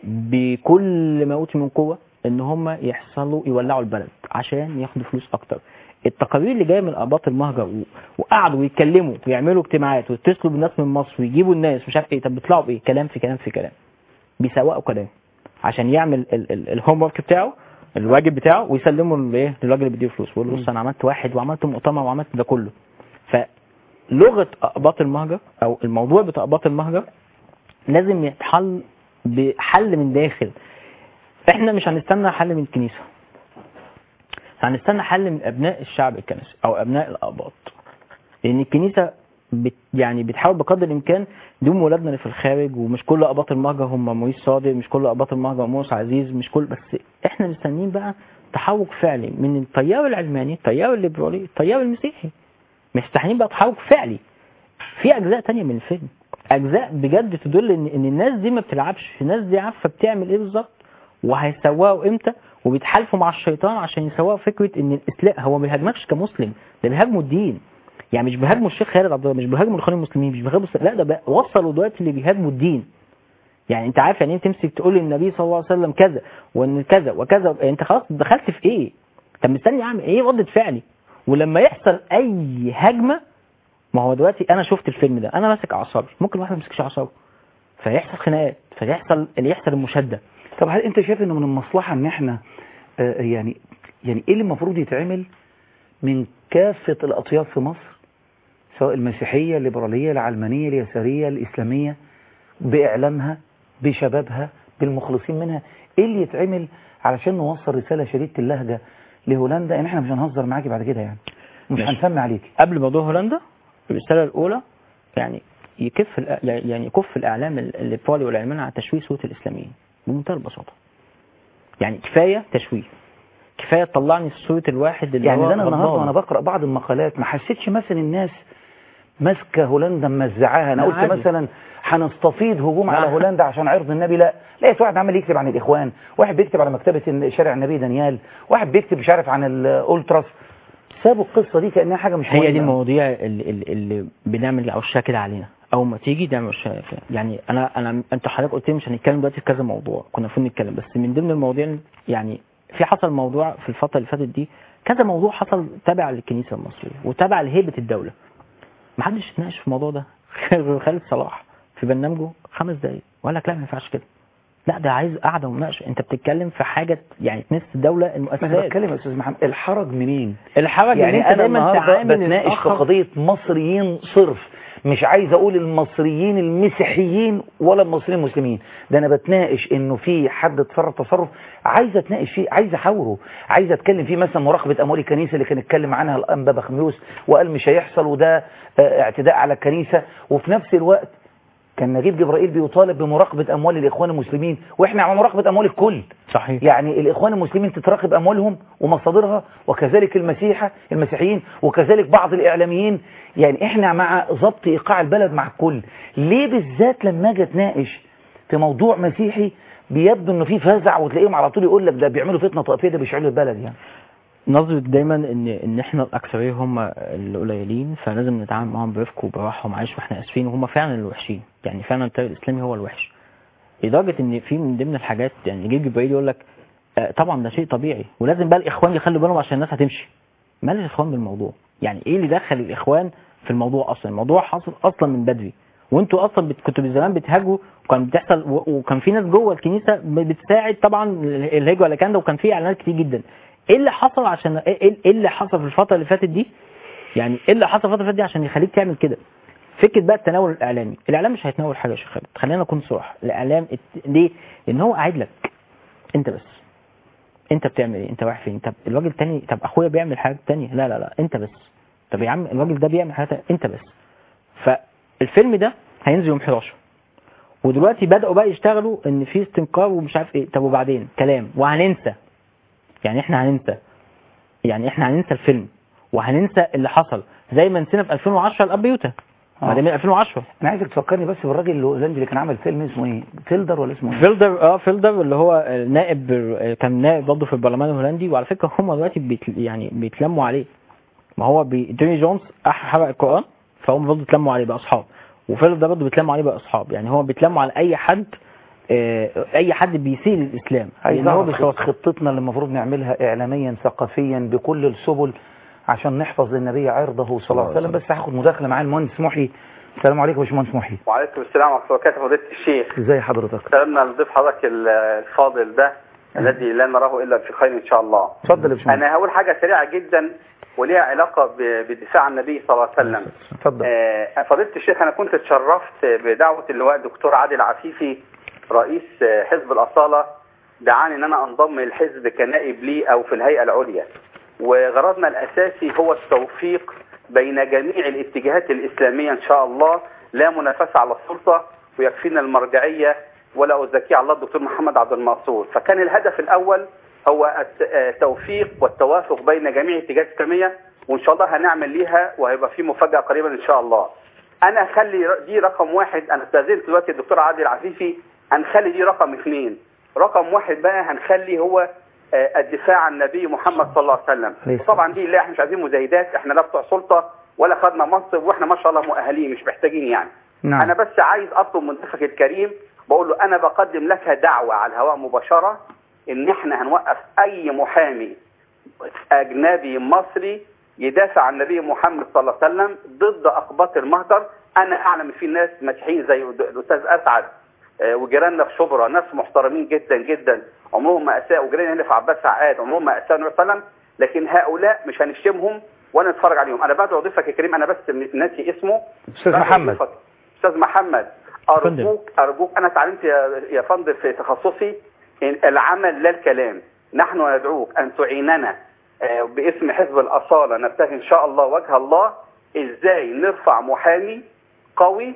بكل ما اوتي من قوه ان هم يحصلوا يولعوا البلد عشان ياخدوا فلوس اكتر التقارير اللي جايه من اقباط المهجر و- وقعدوا ويتكلموا ويعملوا اجتماعات ويتصلوا بالناس من مصر ويجيبوا الناس مش عارف ايه طب بيطلعوا بايه كلام في كلام في كلام بيسوقوا كلام عشان يعمل الهوم ورك بتاعه الواجب بتاعه ويسلمه للايه للراجل اللي بيديله فلوس ويقول له بص انا عملت واحد وعملت مؤتمر وعملت ده كله فلغه اقباط المهجر او الموضوع بتاع اقباط المهجر لازم يتحل بحل من داخل احنا مش هنستنى حل من الكنيسه هنستنى حل من ابناء الشعب الكنسي او ابناء الاقباط لان الكنيسه بت يعني بتحاول بقدر الامكان دوم ولادنا اللي في الخارج ومش كل اقباط المهجر هم مويس صادق مش كل اقباط المهجر موسى عزيز مش كل بس احنا مستنيين بقى تحرك فعلي من التيار العلماني التيار الليبرالي التيار المسيحي مستنيين بقى تحرك فعلي في اجزاء تانية من الفيلم اجزاء بجد تدل ان ان الناس دي ما بتلعبش الناس دي عارفه بتعمل ايه بالظبط وهيسوقوا امتى وبيتحالفوا مع الشيطان عشان يسوقوا فكره ان الاسلام هو ما بيهاجمكش كمسلم ده بيهاجموا الدين يعني مش بيهاجموا الشيخ خالد عبد الله مش بيهاجموا الاخوان المسلمين مش بيهاجموا لا ده بقى وصلوا دلوقتي اللي بيهاجموا الدين يعني انت عارف يعني ايه تمسك تقول للنبي صلى الله عليه وسلم كذا وان كذا وكذا انت خلاص دخلت في ايه؟ طب مستني اعمل ايه ردة فعلي؟ ولما يحصل اي هجمه ما هو دلوقتي انا شفت الفيلم ده انا ماسك اعصابي ممكن واحد ما يمسكش اعصابه فيحصل خناقات فيحصل اللي يحصل المشاده طب هل انت شايف انه من المصلحه ان احنا آه، يعني يعني ايه اللي المفروض يتعمل من كافه الاطياف في مصر سواء المسيحيه الليبراليه العلمانيه اليساريه الاسلاميه باعلامها بشبابها بالمخلصين منها ايه اللي يتعمل علشان نوصل رساله شديده اللهجه لهولندا ان احنا مش هنهزر معاكي بعد كده يعني مش ماشي. هنسمي عليكي قبل موضوع هولندا الرساله الاولى يعني يكف الإع- يعني يكف الاعلام الليبرالي والعلماني على تشويه صوره الاسلاميين بمنتهى البساطه يعني كفايه تشويه كفايه تطلعني صوره الواحد اللي يعني هو ده انا النهارده غضبان. وانا بقرا بعض المقالات ما حسيتش مثلا الناس ماسكه هولندا موزعاها انا لا قلت عادي. مثلا هنستفيض هجوم على لا. هولندا عشان عرض النبي لا لقيت واحد عمال يكتب عن الاخوان واحد بيكتب على مكتبه إن شارع النبي دانيال واحد بيكتب مش عارف عن الاولتراس سابوا القصه دي كانها حاجه مش هي دي مهمة. المواضيع اللي, اللي, اللي بنعمل وشها كده علينا اول ما تيجي نعمل وشها كده يعني انا انا انت حضرتك قلت لي مش هنتكلم دلوقتي في كذا موضوع كنا المفروض نتكلم بس من ضمن المواضيع يعني في حصل موضوع في الفتره اللي فاتت دي كذا موضوع حصل تابع للكنيسه المصريه وتابع لهيبه الدوله ما حدش اتناقش في الموضوع ده غير خالد صلاح في برنامجه خمس دقايق وقال لك لا ما ينفعش كده لا ده عايز قعده ومناقشه انت بتتكلم في حاجه يعني تمس الدوله ما انا المؤسسات بتكلم يا استاذ محمد الحرج منين الحرج ان يعني انت انا دايما النهارده تعامل بتناقش في الآخر قضيه مصريين صرف مش عايز اقول المصريين المسيحيين ولا المصريين المسلمين ده انا بتناقش انه في حد اتصرف تصرف عايز اتناقش فيه عايز احاوره عايز اتكلم فيه مثلا مراقبه اموال الكنيسه اللي كان اتكلم عنها الانبا بخميوس وقال مش هيحصل وده آه، اعتداء على الكنيسه وفي نفس الوقت كان نجيب جبرائيل بيطالب بمراقبه اموال الاخوان المسلمين واحنا على مراقبه اموال الكل صحيح يعني الإخوان المسلمين تتراقب أموالهم ومصادرها وكذلك المسيحة المسيحيين وكذلك بعض الإعلاميين يعني إحنا مع ضبط إيقاع البلد مع الكل ليه بالذات لما أجي أتناقش في موضوع مسيحي بيبدو إنه في فزع وتلاقيهم على طول يقول لك ده بيعملوا فتنة طائفية ده بيشعلوا البلد يعني نظرة دايما ان ان احنا الاكثريه هم القليلين فلازم نتعامل معاهم برفق وبراحه ومعلش واحنا اسفين وهم فعلا الوحشين يعني فعلا التيار الاسلامي هو الوحش لدرجه ان في من ضمن الحاجات يعني نجيب جبريل يقول لك آه، طبعا ده شيء طبيعي ولازم بقى الاخوان يخلوا بالهم عشان الناس هتمشي مال الاخوان بالموضوع يعني ايه اللي دخل الاخوان في الموضوع اصلا الموضوع حصل اصلا من بدري وانتوا اصلا بت... كنتوا زمان بتهاجوا وكان بتحصل و... وكان في ناس جوه الكنيسه ب- بتساعد طبعا الهجوه على كان ده وكان في اعلانات كتير جدا ايه اللي حصل عشان ايه إيه- إيه اللي حصل في الفتره اللي فاتت دي يعني ايه اللي حصل في الفتره اللي فاتت دي عشان يخليك تعمل كده فكره بقى التناول الاعلامي الاعلام مش هيتناول حاجه يا شيخ خالد خلينا نكون صراحه الاعلام ات- ليه لان هو قاعد لك انت بس انت بتعمل ايه انت رايح فين طب الراجل التاني طب اخويا بيعمل حاجات تانية لا لا لا انت بس طب يا عم الراجل ده بيعمل حاجات تانية. انت بس فالفيلم ده هينزل يوم 11 ودلوقتي بدأوا بقى يشتغلوا ان في استنكار ومش عارف ايه طب وبعدين كلام وهننسى يعني احنا هننسى يعني احنا هننسى الفيلم وهننسى اللي حصل زي ما نسينا في 2010 الاب يوتا ما ده من 2010 أنا عايزك تفكرني بس بالراجل الهولندي اللي كان عمل فيلم اسمه إيه فيلدر ولا اسمه إيه فيلدر اه فيلدر اللي هو نائب كان نائب برضه في البرلمان الهولندي وعلى فكره هم دلوقتي بيت يعني بيتلموا عليه ما هو بي جيمي جونز أح- حرق القران فهم برضه اتلموا عليه بقى اصحاب وفيلدر برضه بيتلموا عليه بقى اصحاب يعني هو بيتلموا على اي حد آه، اي حد بيسيء للاسلام عايز لأن هو اعرف بيخاف خطتنا اللي المفروض نعملها اعلاميا ثقافيا بكل السبل عشان نحفظ للنبي عرضه صلى الله عليه وسلم بس هاخد مداخله معاه المهندس محي السلام عليكم يا باشمهندس محي وعليكم السلام ورحمة الله وبركاته فضيلة الشيخ ازي حضرتك سلامنا لضيف حضرتك ال- الفاضل ده الذي لا نراه إلا في خير إن شاء الله اتفضل يا باشمهندس أنا هقول حاجة سريعة جدا وليها علاقة ب- بدفاع عن النبي صلى الله عليه وسلم اتفضل آه، فضيلة الشيخ أنا كنت اتشرفت بدعوة اللواء الدكتور عادل عفيفي رئيس آه، حزب الأصالة دعاني إن أنا أنضم للحزب كنائب لي أو في الهيئة العليا وغرضنا الأساسي هو التوفيق بين جميع الاتجاهات الإسلامية إن شاء الله لا منافسة على السلطة ويكفينا المرجعية ولا أزكي على الله الدكتور محمد عبد المنصور فكان الهدف الأول هو الت- آه، التوفيق والتوافق بين جميع الاتجاهات الإسلامية وإن شاء الله هنعمل ليها وهيبقى في مفاجأة قريبا إن شاء الله أنا أخلي ر- دي رقم واحد أنا استاذنت دلوقتي الدكتور عادل عفيفي هنخلي دي رقم اثنين رقم واحد بقى هنخلي هو آه، الدفاع عن النبي محمد صلى الله عليه وسلم عليه طبعا دي لا احنا مش عايزين مزايدات احنا لا بتوع سلطه ولا خدنا منصب واحنا ما شاء الله مؤهلين مش محتاجين يعني نعم. انا بس عايز اطلب من ضيفك الكريم بقول له انا بقدم لك دعوه على الهواء مباشره ان احنا هنوقف اي محامي اجنبي مصري يدافع عن النبي محمد صلى الله عليه وسلم ضد اقباط المهجر انا اعلم ان في ناس مسيحيين زي الاستاذ اسعد آه، وجيراننا في شبرا ناس محترمين جدا جدا عمرهم ما اساءوا وجيراننا هنا في عباس سعاد عمرهم ما اساءوا النبي صلى الله عليه وسلم لكن هؤلاء مش هنشتمهم ولا نتفرج عليهم انا بدعو ضيفك يا كريم انا بس ناسي اسمه استاذ بدعو محمد ضيفك. استاذ محمد ارجوك ارجوك انا اتعلمت يا يا فندم في تخصصي إن العمل لا الكلام نحن ندعوك ان تعيننا آه، باسم حزب الاصاله نبتغي ان شاء الله وجه الله ازاي نرفع محامي قوي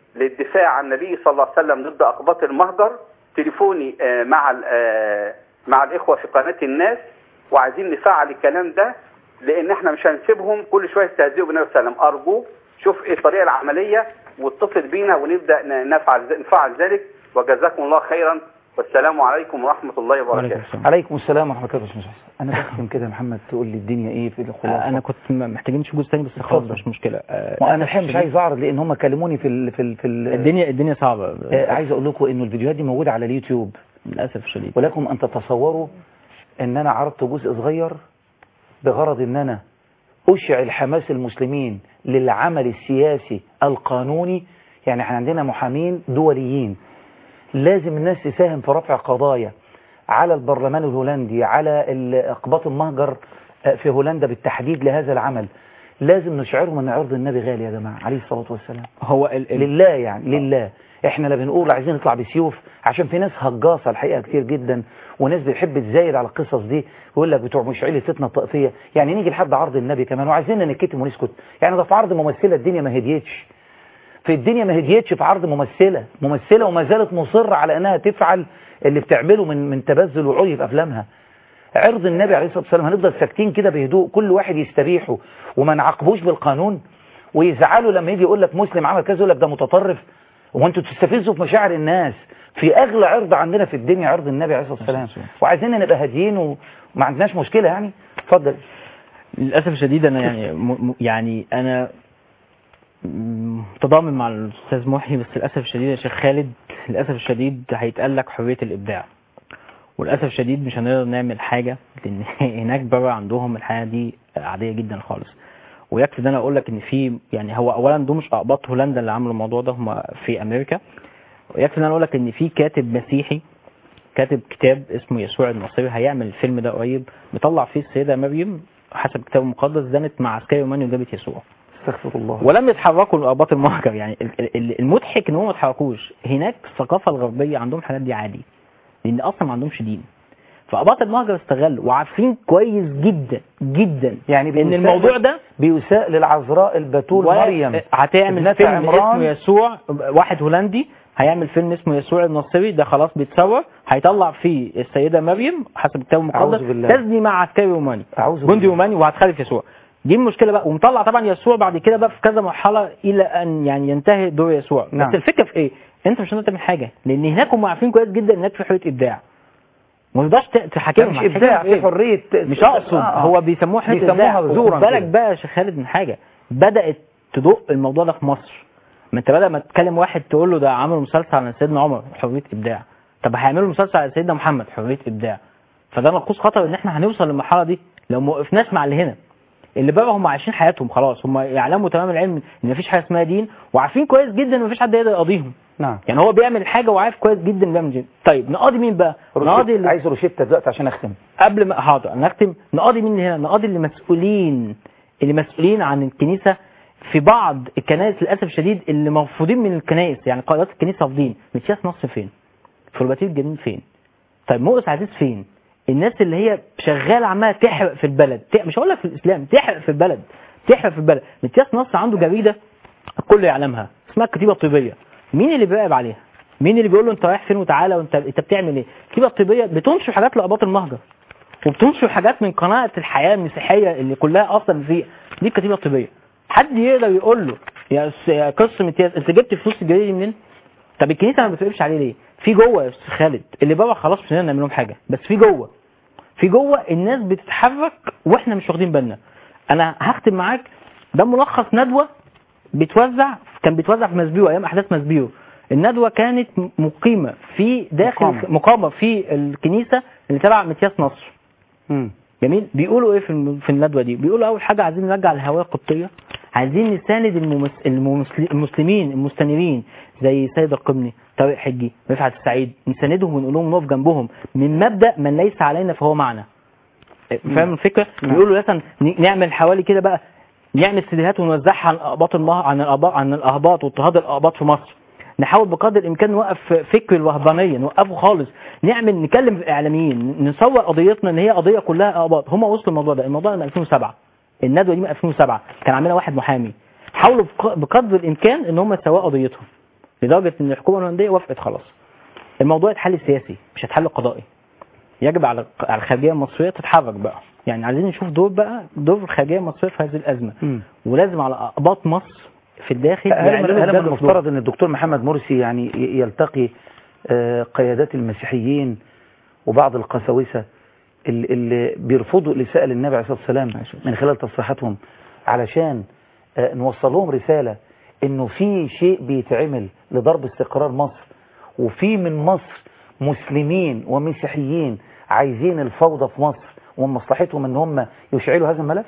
للدفاع عن النبي صلى الله عليه وسلم ضد اقباط المهجر تليفوني آه، مع ال- آه، مع الاخوه في قناه الناس وعايزين نفعل الكلام ده لان احنا مش هنسيبهم كل شويه يستهزئوا بالنبي صلى الله عليه وسلم ارجو شوف ايه الطريقه العمليه واتصل بينا ونبدا ن- نفعل نفعل ذلك وجزاكم الله خيرا والسلام عليكم ورحمه الله وبركاته عليكم السلام ورحمه الله وبركاته انا بختم كده يا محمد تقول لي الدنيا ايه في الخلاصه انا كنت م- محتاجين نشوف جزء تاني بس خلاص اتفضل. مش مشكله آه، وانا الحقيقه مش عايز اعرض لان هم كلموني في ال في ال في ال الدنيا الدنيا صعبه آه، عايز اقول لكم انه الفيديوهات دي موجوده على اليوتيوب للاسف الشديد ولكم ان تتصوروا ان انا عرضت جزء صغير بغرض ان انا اشعل حماس المسلمين للعمل السياسي القانوني يعني احنا عندنا محامين دوليين لازم الناس تساهم في رفع قضايا على البرلمان الهولندي على ال- اقباط المهجر آه، في هولندا بالتحديد لهذا العمل لازم نشعرهم ان عرض النبي غالي يا جماعه عليه الصلاه والسلام هو ال ال لله يعني لله احنا لا بنقول عايزين نطلع بسيوف عشان في ناس هجاصه الحقيقه كتير جدا وناس بتحب تزايد على القصص دي ويقول لك بتوع مشعل فتنه الطائفيه يعني نيجي لحد عرض النبي كمان وعايزيننا نتكتم ونسكت يعني ده في عرض ممثله الدنيا ما هديتش في الدنيا ما هديتش في عرض ممثله ممثله وما زالت مصره على انها تفعل اللي بتعمله من من تبذل وعري في افلامها عرض النبي عليه الصلاه والسلام هنفضل ساكتين كده بهدوء كل واحد يستريحه وما نعاقبوش بالقانون ويزعلوا لما يجي يقول لك مسلم عمل كذا يقول لك ده متطرف وانتوا تستفزوا في مشاعر الناس في اغلى عرض عندنا في الدنيا عرض النبي عليه الصلاه والسلام وعايزين نبقى هاديين وما عندناش مشكله يعني اتفضل للاسف الشديد انا يعني م م- يعني انا م- متضامن مع الاستاذ محي بس للاسف الشديد يا شيخ خالد للاسف الشديد هيتقال لك حريه الابداع وللاسف الشديد مش هنقدر نعمل حاجه لان هناك بره عندهم الحياه دي عاديه جدا خالص ويكفي ان انا اقول لك ان في يعني هو اولا دول مش اقباط هولندا اللي عملوا الموضوع ده هم في امريكا ويكفي ان انا اقول لك ان في كاتب مسيحي كاتب كتاب اسمه يسوع الناصري هيعمل الفيلم ده قريب بيطلع فيه السيده مريم حسب الكتاب المقدس زنت مع عسكري روماني وجابت يسوع استغفر الله ولم يتحركوا لأقباط المهجر يعني ال- ال- المضحك ان هم ما اتحركوش هناك الثقافه الغربيه عندهم الحاجات دي عادي لان اصلا ما عندهمش دين فأقباط المهجر استغلوا وعارفين كويس جدا جدا يعني ان بيساء- الموضوع ده بيساء للعذراء البتول و- مريم هتعمل ابنة فيلم عمران. اسمه يسوع واحد هولندي هيعمل فيلم اسمه يسوع النصري ده خلاص بيتصور هيطلع فيه السيده مريم حسب الكتاب المقدس أعوذ بالله. تزني مع عسكري روماني أعوذ جندي بالله. روماني وهتخالف يسوع دي المشكله بقى ومطلع طبعا يسوع بعد كده بقى في كذا مرحله الى ان يعني ينتهي دور يسوع نعم. بس الفكره في ايه انت مش هتقدر تعمل حاجه لان هناك هم عارفين كويس جدا انك في حريه ابداع ما تقدرش ت- تحاكمهم مش هتحاكمهم ابداع في إيه؟ في حريه مش اقصد آه، آه. هو بيسموها حريه بيسموها ابداع زورا وخد بالك كده. بقى يا شيخ خالد من حاجه بدات تدق الموضوع ده في مصر ما انت بدل ما تكلم واحد تقول له ده عملوا مسلسل عن سيدنا عمر حريه ابداع طب هيعملوا مسلسل على سيدنا محمد حريه ابداع فده نقص خطر ان احنا هنوصل للمرحله دي لو ما وقفناش مع اللي هنا اللي بقى هم عايشين حياتهم خلاص هم يعلموا تمام العلم ان مفيش حاجه اسمها دين وعارفين كويس جدا ان مفيش حد يقدر يقاضيهم نعم يعني هو بيعمل حاجه وعارف كويس جدا إنه بيعمل دين طيب نقاضي مين بقى نقاضي اللي عايز روشته دلوقتي عشان اختم قبل ما حاضر نختم نقاضي مين هنا نقاضي اللي مسؤولين اللي مسؤولين عن الكنيسه في بعض الكنائس للاسف الشديد اللي مرفوضين من الكنائس يعني قائدات الكنيسه رافضين متياس نصر فين فلوباتيل الجميل فين طيب مؤس عزيز فين الناس اللي هي شغاله عماله تحرق في البلد تح- مش هقول لك في الاسلام تحرق في البلد تحرق في البلد متياس نصر عنده جريده الكل يعلمها اسمها الكتيبه الطيبيه مين اللي بيراقب عليها مين اللي بيقول له انت رايح فين وتعالى وانت انت بتعمل ايه الكتيبه الطيبيه بتنشر حاجات لاباط المهجر وبتنشر حاجات من قناه الحياه المسيحيه اللي كلها اصلا في دي الكتيبه الطيبيه حد يقدر يقول له يا س- يا قس متياس انت جبت فلوس الجريده دي منين طب الكنيسه ما بتوقفش عليه ليه في جوه يا استاذ خالد اللي بره خلاص مش هنقدر نعمل لهم حاجه بس في جوه في جوه الناس بتتحرك واحنا مش واخدين بالنا انا هختم معاك ده ملخص ندوه بتوزع كان بيتوزع في مسبيو ايام احداث مسبيو الندوه كانت م- مقيمه في داخل مقامة. مقامه, مقامة في الكنيسه اللي تبع متياس نصر مم. جميل بيقولوا ايه في الم- في الندوه دي بيقولوا اول حاجه عايزين نرجع الهويه القبطيه عايزين نساند الممس... الممس... المسلمين المستنيرين زي سيد القمني طارق حجي رفعت السعيد نساندهم ونقول لهم نقف جنبهم من مبدا من ليس علينا فهو معنا فاهم الفكره نعم. بيقولوا مثلا ن- نعمل حوالي كده بقى نعمل سيديهات ونوزعها عن اقباط المه... عن الأقباط عن الاهباط واضطهاد الاقباط في مصر نحاول بقدر الامكان نوقف فكر الوهبانيه نوقفه خالص نعمل نكلم الاعلاميين نصور قضيتنا ان هي قضيه كلها اقباط هم وصلوا الموضوع ده الموضوع ده من 2007 الندوه دي من 2007 كان عاملها واحد محامي حاولوا بق- بقدر الامكان ان هم يسووا قضيتهم لدرجه ان الحكومه الهولنديه وافقت خلاص الموضوع يتحل سياسي مش هيتحل قضائي يجب على على الخارجيه المصريه تتحرك بقى يعني عايزين نشوف دور بقى دور الخارجيه المصريه في هذه الازمه مم. ولازم على اقباط مصر في الداخل هل من يعلنوا هل من بجد المفترض ان الدكتور محمد مرسي يعني ي- يلتقي آه، قيادات المسيحيين وبعض القساوسه اللي, اللي بيرفضوا الاساءه للنبي عليه الصلاه والسلام من خلال تصريحاتهم علشان آه، نوصل لهم رساله انه في شيء بيتعمل لضرب استقرار مصر وفي من مصر مسلمين ومسيحيين عايزين الفوضى في مصر ومن مصلحتهم ان هم يشعلوا هذا الملف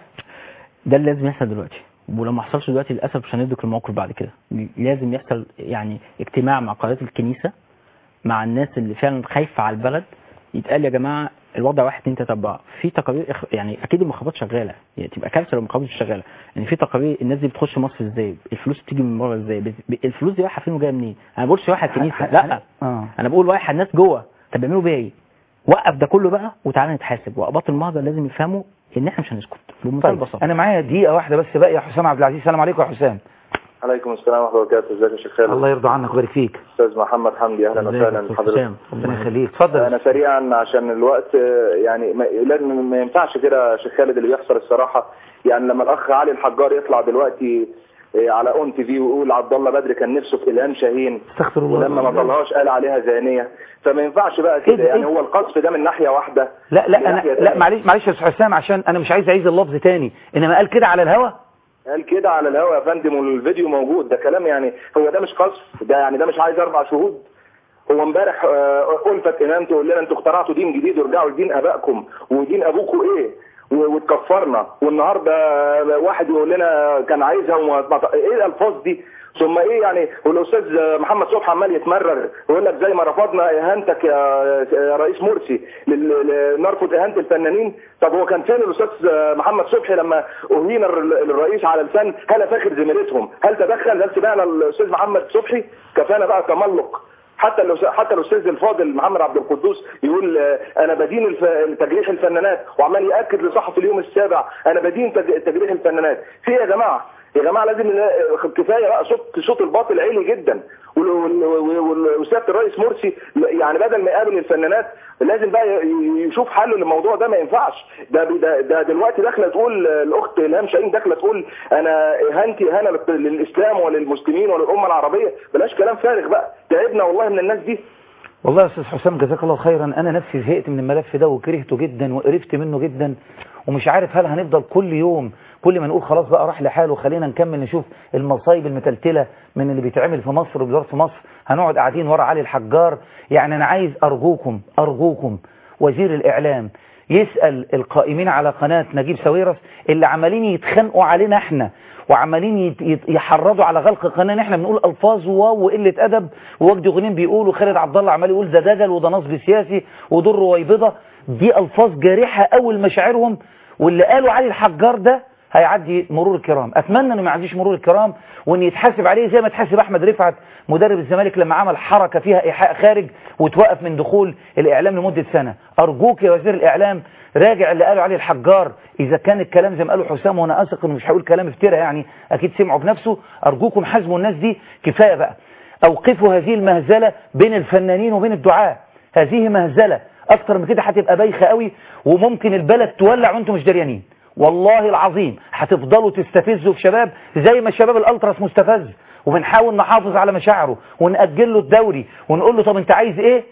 ده اللي لازم يحصل دلوقتي ولو ما حصلش دلوقتي للاسف مش هندرك الموقف بعد كده لازم يحصل يعني اجتماع مع قادات الكنيسه مع الناس اللي فعلا خايفه على البلد يتقال يا جماعه الوضع واحد اتنين تلاته اربعه في تقارير إخ... يعني اكيد المخابرات شغاله يعني تبقى كارثه لو المخابرات مش شغاله يعني في تقارير الناس دي بتخش مصر ازاي الفلوس بتيجي من بره ازاي بت... ب- الفلوس دي رايحه فين وجايه منين انا ما بقولش رايحه الكنيسه لا اه انا بقول رايحه الناس جوه طب بيعملوا بيها ايه وقف ده كله بقى وتعالى نتحاسب واقباط المهجر لازم يفهموا ان احنا مش هنسكت بمنتهى طيب البساطه انا معايا دقيقه واحده بس بقى يا حسام عبد العزيز السلام عليكم يا حسام عليكم السلام ورحمة الله وبركاته ازيك يا شيخ خالد الله يرضى عنك ويبارك فيك استاذ محمد حمدي اهلا وسهلا بحضرتك ربنا يخليك اتفضل انا سريعا عشان الوقت آه، يعني ما- لازم ما ينفعش كده يا شيخ خالد اللي بيحصل الصراحه يعني لما الاخ علي الحجار يطلع دلوقتي آه، على اون تي في ويقول عبد الله بدر كان نفسه في الهام شاهين استغفر الله ولما ما طلعهاش قال عليها زانيه فما ينفعش بقى إيه ده؟ كده يعني إيه؟ هو القذف ده من ناحيه واحده لا لا من انا ناحية لا تانية. معلش معلش يا استاذ حسام عشان انا مش عايز اعيد اللفظ تاني انما قال كده على الهوا قال كده على الهوا يا فندم والفيديو موجود ده كلام يعني هو ده مش قذف ده يعني ده مش عايز اربع شهود هو امبارح آه، ألفت إمام تقول لنا انتوا اخترعتوا دين جديد وارجعوا لدين ابائكم ودين ابوكم ايه و- واتكفرنا والنهارده واحد يقول لنا كان عايزها وما ما- ايه الالفاظ دي ثم ايه يعني والاستاذ محمد صبحي عمال يتمرر ويقول لك زي ما رفضنا اهانتك يا يا رئيس مرسي لل- ل- نرفض اهانه الفنانين طب هو كان فين الاستاذ محمد صبحي لما اهين الر- الرئيس على لسان هلا فاخر زميلتهم هل تدخل هل سمعنا الاستاذ محمد صبحي كفانا بقى تملق حتى الأستاذ- حتى الاستاذ الفاضل محمد عبد القدوس يقول آه، انا بدين الف- تجريح الفنانات وعمال ياكد لصحفي اليوم السابع انا بدين تج- تجريح الفنانات في إيه يا جماعه يا جماعه لازم نلاقي- كفايه بقى صوت صوت الباطل عالي جدا وال- وال- وال- وسياده الرئيس مرسي يعني بدل ما يقابل الفنانات لازم بقى ي- يشوف حل للموضوع ده ما ينفعش ده ده, ده دلوقتي داخله تقول الاخت الهام شاهين داخله تقول انا اهانتي اهانه للت- للاسلام وللمسلمين وللامه العربيه بلاش كلام فارغ بقى تعبنا والله من الناس دي والله يا استاذ حسام جزاك الله خيرا انا نفسي زهقت من الملف ده وكرهته جدا وقرفت منه جدا ومش عارف هل هنفضل كل يوم كل ما نقول خلاص بقى راح لحاله خلينا نكمل نشوف المصايب المتلتله من اللي بيتعمل في مصر وبيدور في مصر هنقعد قاعدين ورا علي الحجار يعني انا عايز ارجوكم ارجوكم وزير الاعلام يسال القائمين على قناه نجيب ساويرس اللي عمالين يتخانقوا علينا احنا وعمالين يت- يت- يحرضوا على غلق القناه ان احنا بنقول الفاظ واو وقله ادب ووجدي غنيم بيقول وخالد عبد الله عمال يقول ده دجل وده نصب سياسي ودول رويبضه دي الفاظ جارحه قوي لمشاعرهم واللي قالوا علي الحجار ده هيعدي مرور الكرام اتمنى انه ما يعديش مرور الكرام وان يتحاسب عليه زي ما اتحاسب احمد رفعت مدرب الزمالك لما عمل حركه فيها ايحاء خارج وتوقف من دخول الاعلام لمده سنه ارجوك يا وزير الاعلام راجع اللي قالوا عليه الحجار اذا كان الكلام زي ما قالوا حسام وانا اثق انه مش هيقول كلام افترى يعني اكيد سمعوا بنفسه ارجوكم حاسبوا الناس دي كفايه بقى اوقفوا هذه المهزله بين الفنانين وبين الدعاة هذه مهزله اكتر من كده هتبقى بايخه قوي وممكن البلد تولع وانتم مش دريانين والله العظيم هتفضلوا تستفزوا في شباب زي ما الشباب الالتراس مستفز وبنحاول نحافظ على مشاعره ونأجل له الدوري ونقول له طب انت عايز ايه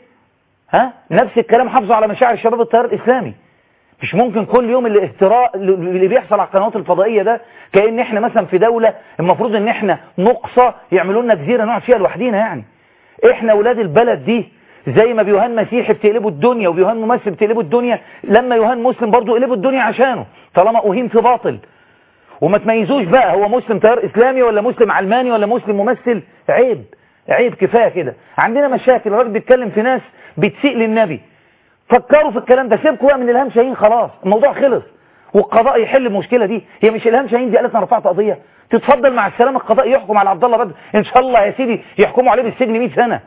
ها نفس الكلام حافظوا على مشاعر شباب التيار الاسلامي مش ممكن كل يوم الاهتراء اللي بيحصل على القنوات الفضائيه ده كأن احنا مثلا في دولة المفروض ان احنا نقصى يعملوا لنا جزيرة نقعد فيها لوحدينا يعني احنا ولاد البلد دي زي ما بيهان مسيحي بتقلبوا الدنيا وبيهان ممثل بتقلبوا الدنيا لما يهان مسلم برضو قلبوا الدنيا عشانه طالما اهين في باطل وما تميزوش بقى هو مسلم تيار اسلامي ولا مسلم علماني ولا مسلم ممثل عيب عيب كفايه كده عندنا مشاكل الراجل بيتكلم في ناس بتسيء للنبي فكروا في الكلام ده سيبكوا بقى من الهام شاهين خلاص الموضوع خلص والقضاء يحل المشكله دي هي مش الهام شاهين دي قالت انا رفعت قضيه تتفضل مع السلامه القضاء يحكم على عبد الله بدر ان شاء الله يا سيدي يحكموا عليه بالسجن 100 سنه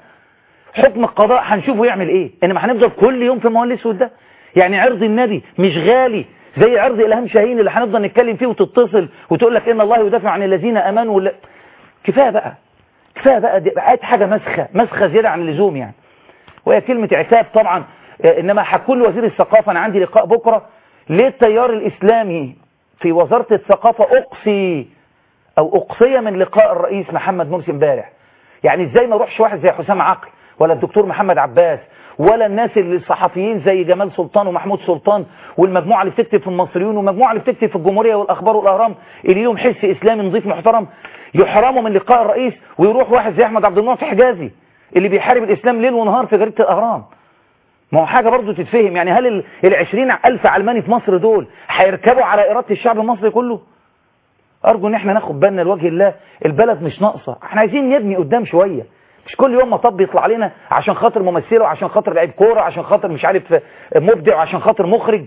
حكم القضاء هنشوفه يعمل ايه انما هنفضل كل يوم في الموال الاسود ده يعني عرض النبي مش غالي زي عرض الهام شاهين اللي هنفضل نتكلم فيه وتتصل وتقول لك ان الله يدافع عن الذين امنوا ولا كفايه بقى كفايه بقى دي بقت حاجه مسخه مسخه زياده عن اللزوم يعني وهي كلمه عتاب طبعا آه، انما هكون وزير الثقافه انا عندي لقاء بكره ليه التيار الاسلامي في وزاره الثقافه اقصي او اقصي من لقاء الرئيس محمد مرسي امبارح يعني ازاي ما اروحش واحد زي حسام عقل ولا الدكتور محمد عباس ولا الناس اللي الصحفيين زي جمال سلطان ومحمود سلطان والمجموعه اللي بتكتب في المصريون والمجموعه اللي بتكتب في الجمهوريه والاخبار والاهرام اللي ليهم حس اسلامي نظيف محترم يحرموا من لقاء الرئيس ويروح واحد زي احمد عبد المعطي حجازي اللي بيحارب الاسلام ليل ونهار في جريده الاهرام ما هو حاجه برضه تتفهم يعني هل ال- العشرين ألف علماني في مصر دول هيركبوا على إرادة الشعب المصري كله أرجو إن احنا ناخد بالنا لوجه الله البلد مش ناقصة احنا عايزين نبني قدام شوية مش كل يوم مطب يطلع لنا عشان خاطر ممثله وعشان خاطر لعيب كورة عشان خاطر مش عارف مبدع وعشان خاطر مخرج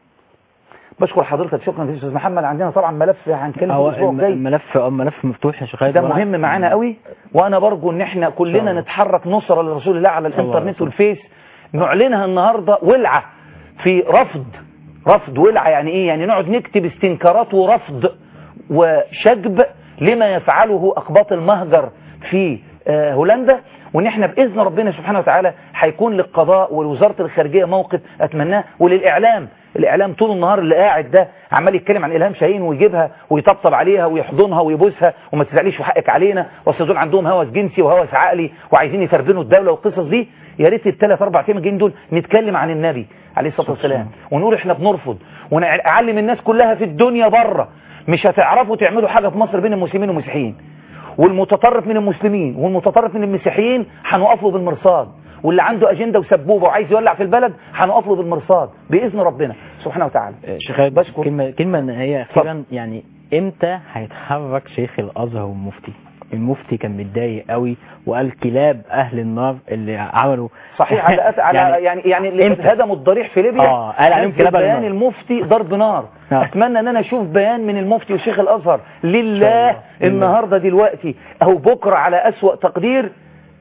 بشكر حضرتك شكرا جزيلا استاذ محمد عندنا طبعا ملف هنتكلم هو الاسبوع الم- الجاي الملف اه ملف مفتوح يا شيخ ده مهم معانا قوي وانا برجو ان احنا كلنا نتحرك نصرة لرسول الله على صلى الله عليه الانترنت والفيس نعلنها النهاردة ولعة في رفض رفض ولعة يعني ايه يعني نقعد نكتب استنكارات ورفض وشجب لما يفعله اقباط المهجر في آه، هولندا وان احنا باذن ربنا سبحانه وتعالى هيكون للقضاء ولوزاره الخارجيه موقف اتمناه وللاعلام الاعلام طول النهار اللي قاعد ده عمال يتكلم عن الهام شاهين ويجيبها ويطبطب عليها ويحضنها ويبوسها وما تزعليش وحقك علينا واصل دول عندهم هوس جنسي وهوس عقلي وعايزين يفربنوا الدوله والقصص دي يا ريت الثلاث اربع ايام الجايين دول نتكلم عن النبي عليه الصلاه والسلام ونقول احنا بنرفض ونعلم الناس كلها في الدنيا بره مش هتعرفوا تعملوا حاجه في مصر بين المسلمين والمسيحيين والمتطرف من المسلمين والمتطرف من المسيحيين هنوقف له بالمرصاد واللي عنده اجنده وسبوبه وعايز يولع في البلد هنوقف له بالمرصاد باذن ربنا سبحانه وتعالى شيخ خالد كلمة كلمة نهائية أخيرا يعني إمتى هيتحرك شيخ الأزهر والمفتي؟ المفتي كان متضايق قوي وقال كلاب أهل النار اللي عملوا صحيح على أس... على يعني يعني اللي إمتى؟ هدموا الضريح في ليبيا آه، قال عليهم نزل كلاب أهل بيان النار. المفتي ضرب نار آه. اتمنى ان انا اشوف بيان من المفتي وشيخ الازهر لله النهارده دلوقتي اهو بكره على اسوأ تقدير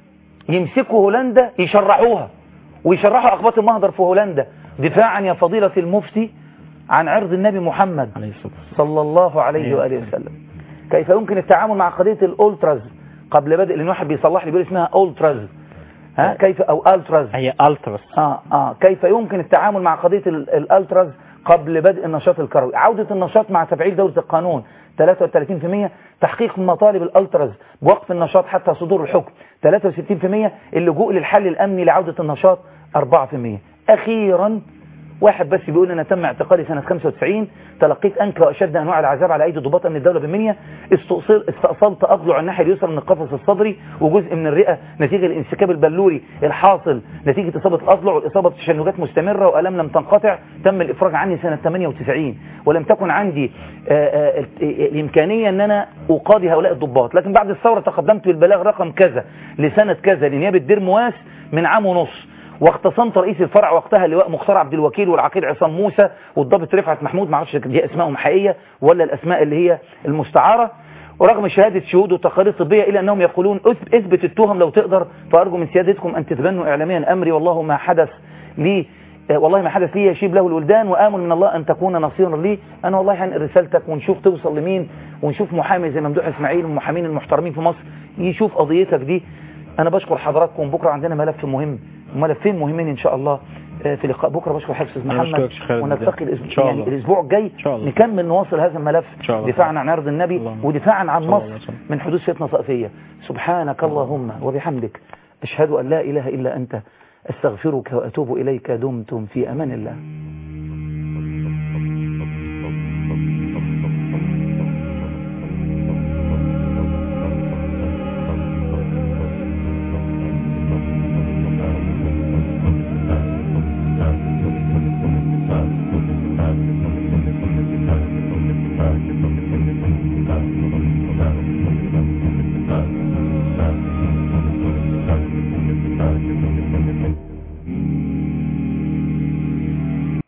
يمسكوا هولندا يشرعوها ويشرحوا اقباط المهدر في هولندا دفاعا يا فضيلة المفتي عن عرض النبي محمد صلى الله عليه وآله وسلم كيف يمكن التعامل مع قضية الأولتراز قبل بدء لأن واحد بيصلح لي بيقول اسمها أولتراز ها كيف أو ألتراز هي ألتراس آه آه كيف يمكن التعامل مع قضية ال- الألتراز قبل بدء النشاط الكروي عودة النشاط مع تفعيل دولة القانون 33% تحقيق مطالب الألتراز بوقف النشاط حتى صدور الحكم 63% اللجوء للحل الأمني لعودة النشاط 4% أخيرا واحد بس بيقول انا تم اعتقالي سنة 95 تلقيت انكى واشد انواع العذاب على ايدي ضباط من الدولة بالمنيا استأصل استأصلت اضلع الناحية اليسرى من القفص الصدري وجزء من الرئة نتيجة الانسكاب البلوري الحاصل نتيجة اصابة الاضلع والاصابة بتشنجات مستمرة والام لم تنقطع تم الافراج عني سنة 98 ولم تكن عندي آه، آه، ال- آه، الامكانية ان انا اقاضي هؤلاء الضباط لكن بعد الثورة تقدمت بالبلاغ رقم كذا لسنة كذا لنيابة دير مواس من عام ونص واختصمت رئيس الفرع وقتها اللواء مختار عبد الوكيل والعقيد عصام موسى والضابط رفعت محمود ما اعرفش دي اسمائهم حقيقيه ولا الاسماء اللي هي المستعاره ورغم شهاده شهود وتقارير طبيه الا انهم يقولون أث- اثبت التهم لو تقدر فارجو من سيادتكم ان تتبنوا اعلاميا امري والله ما حدث لي آه، والله ما حدث لي يشيب له الولدان وامل من الله ان تكون نصيرا لي انا والله هنقل رسالتك ونشوف توصل لمين ونشوف محامي زي ممدوح اسماعيل والمحامين المحترمين في مصر يشوف قضيتك دي انا بشكر حضراتكم بكره عندنا ملف مهم ملفين مهمين ان شاء الله آه، في لقاء بكره بشكر حفص أنا محمد بشكرك شيخ خالد ونلتقي إن الاسبوع شاء يعني الله. الاسبوع الجاي شاء الله. نكمل نواصل هذا الملف شاء الله. دفاعا عن عرض النبي اللهم. ودفاعا عن صلى الله مصر عليه وسلم. من حدوث فتنه طائفيه سبحانك اللهم وبحمدك اشهد ان لا اله الا انت استغفرك واتوب اليك دمتم في امان الله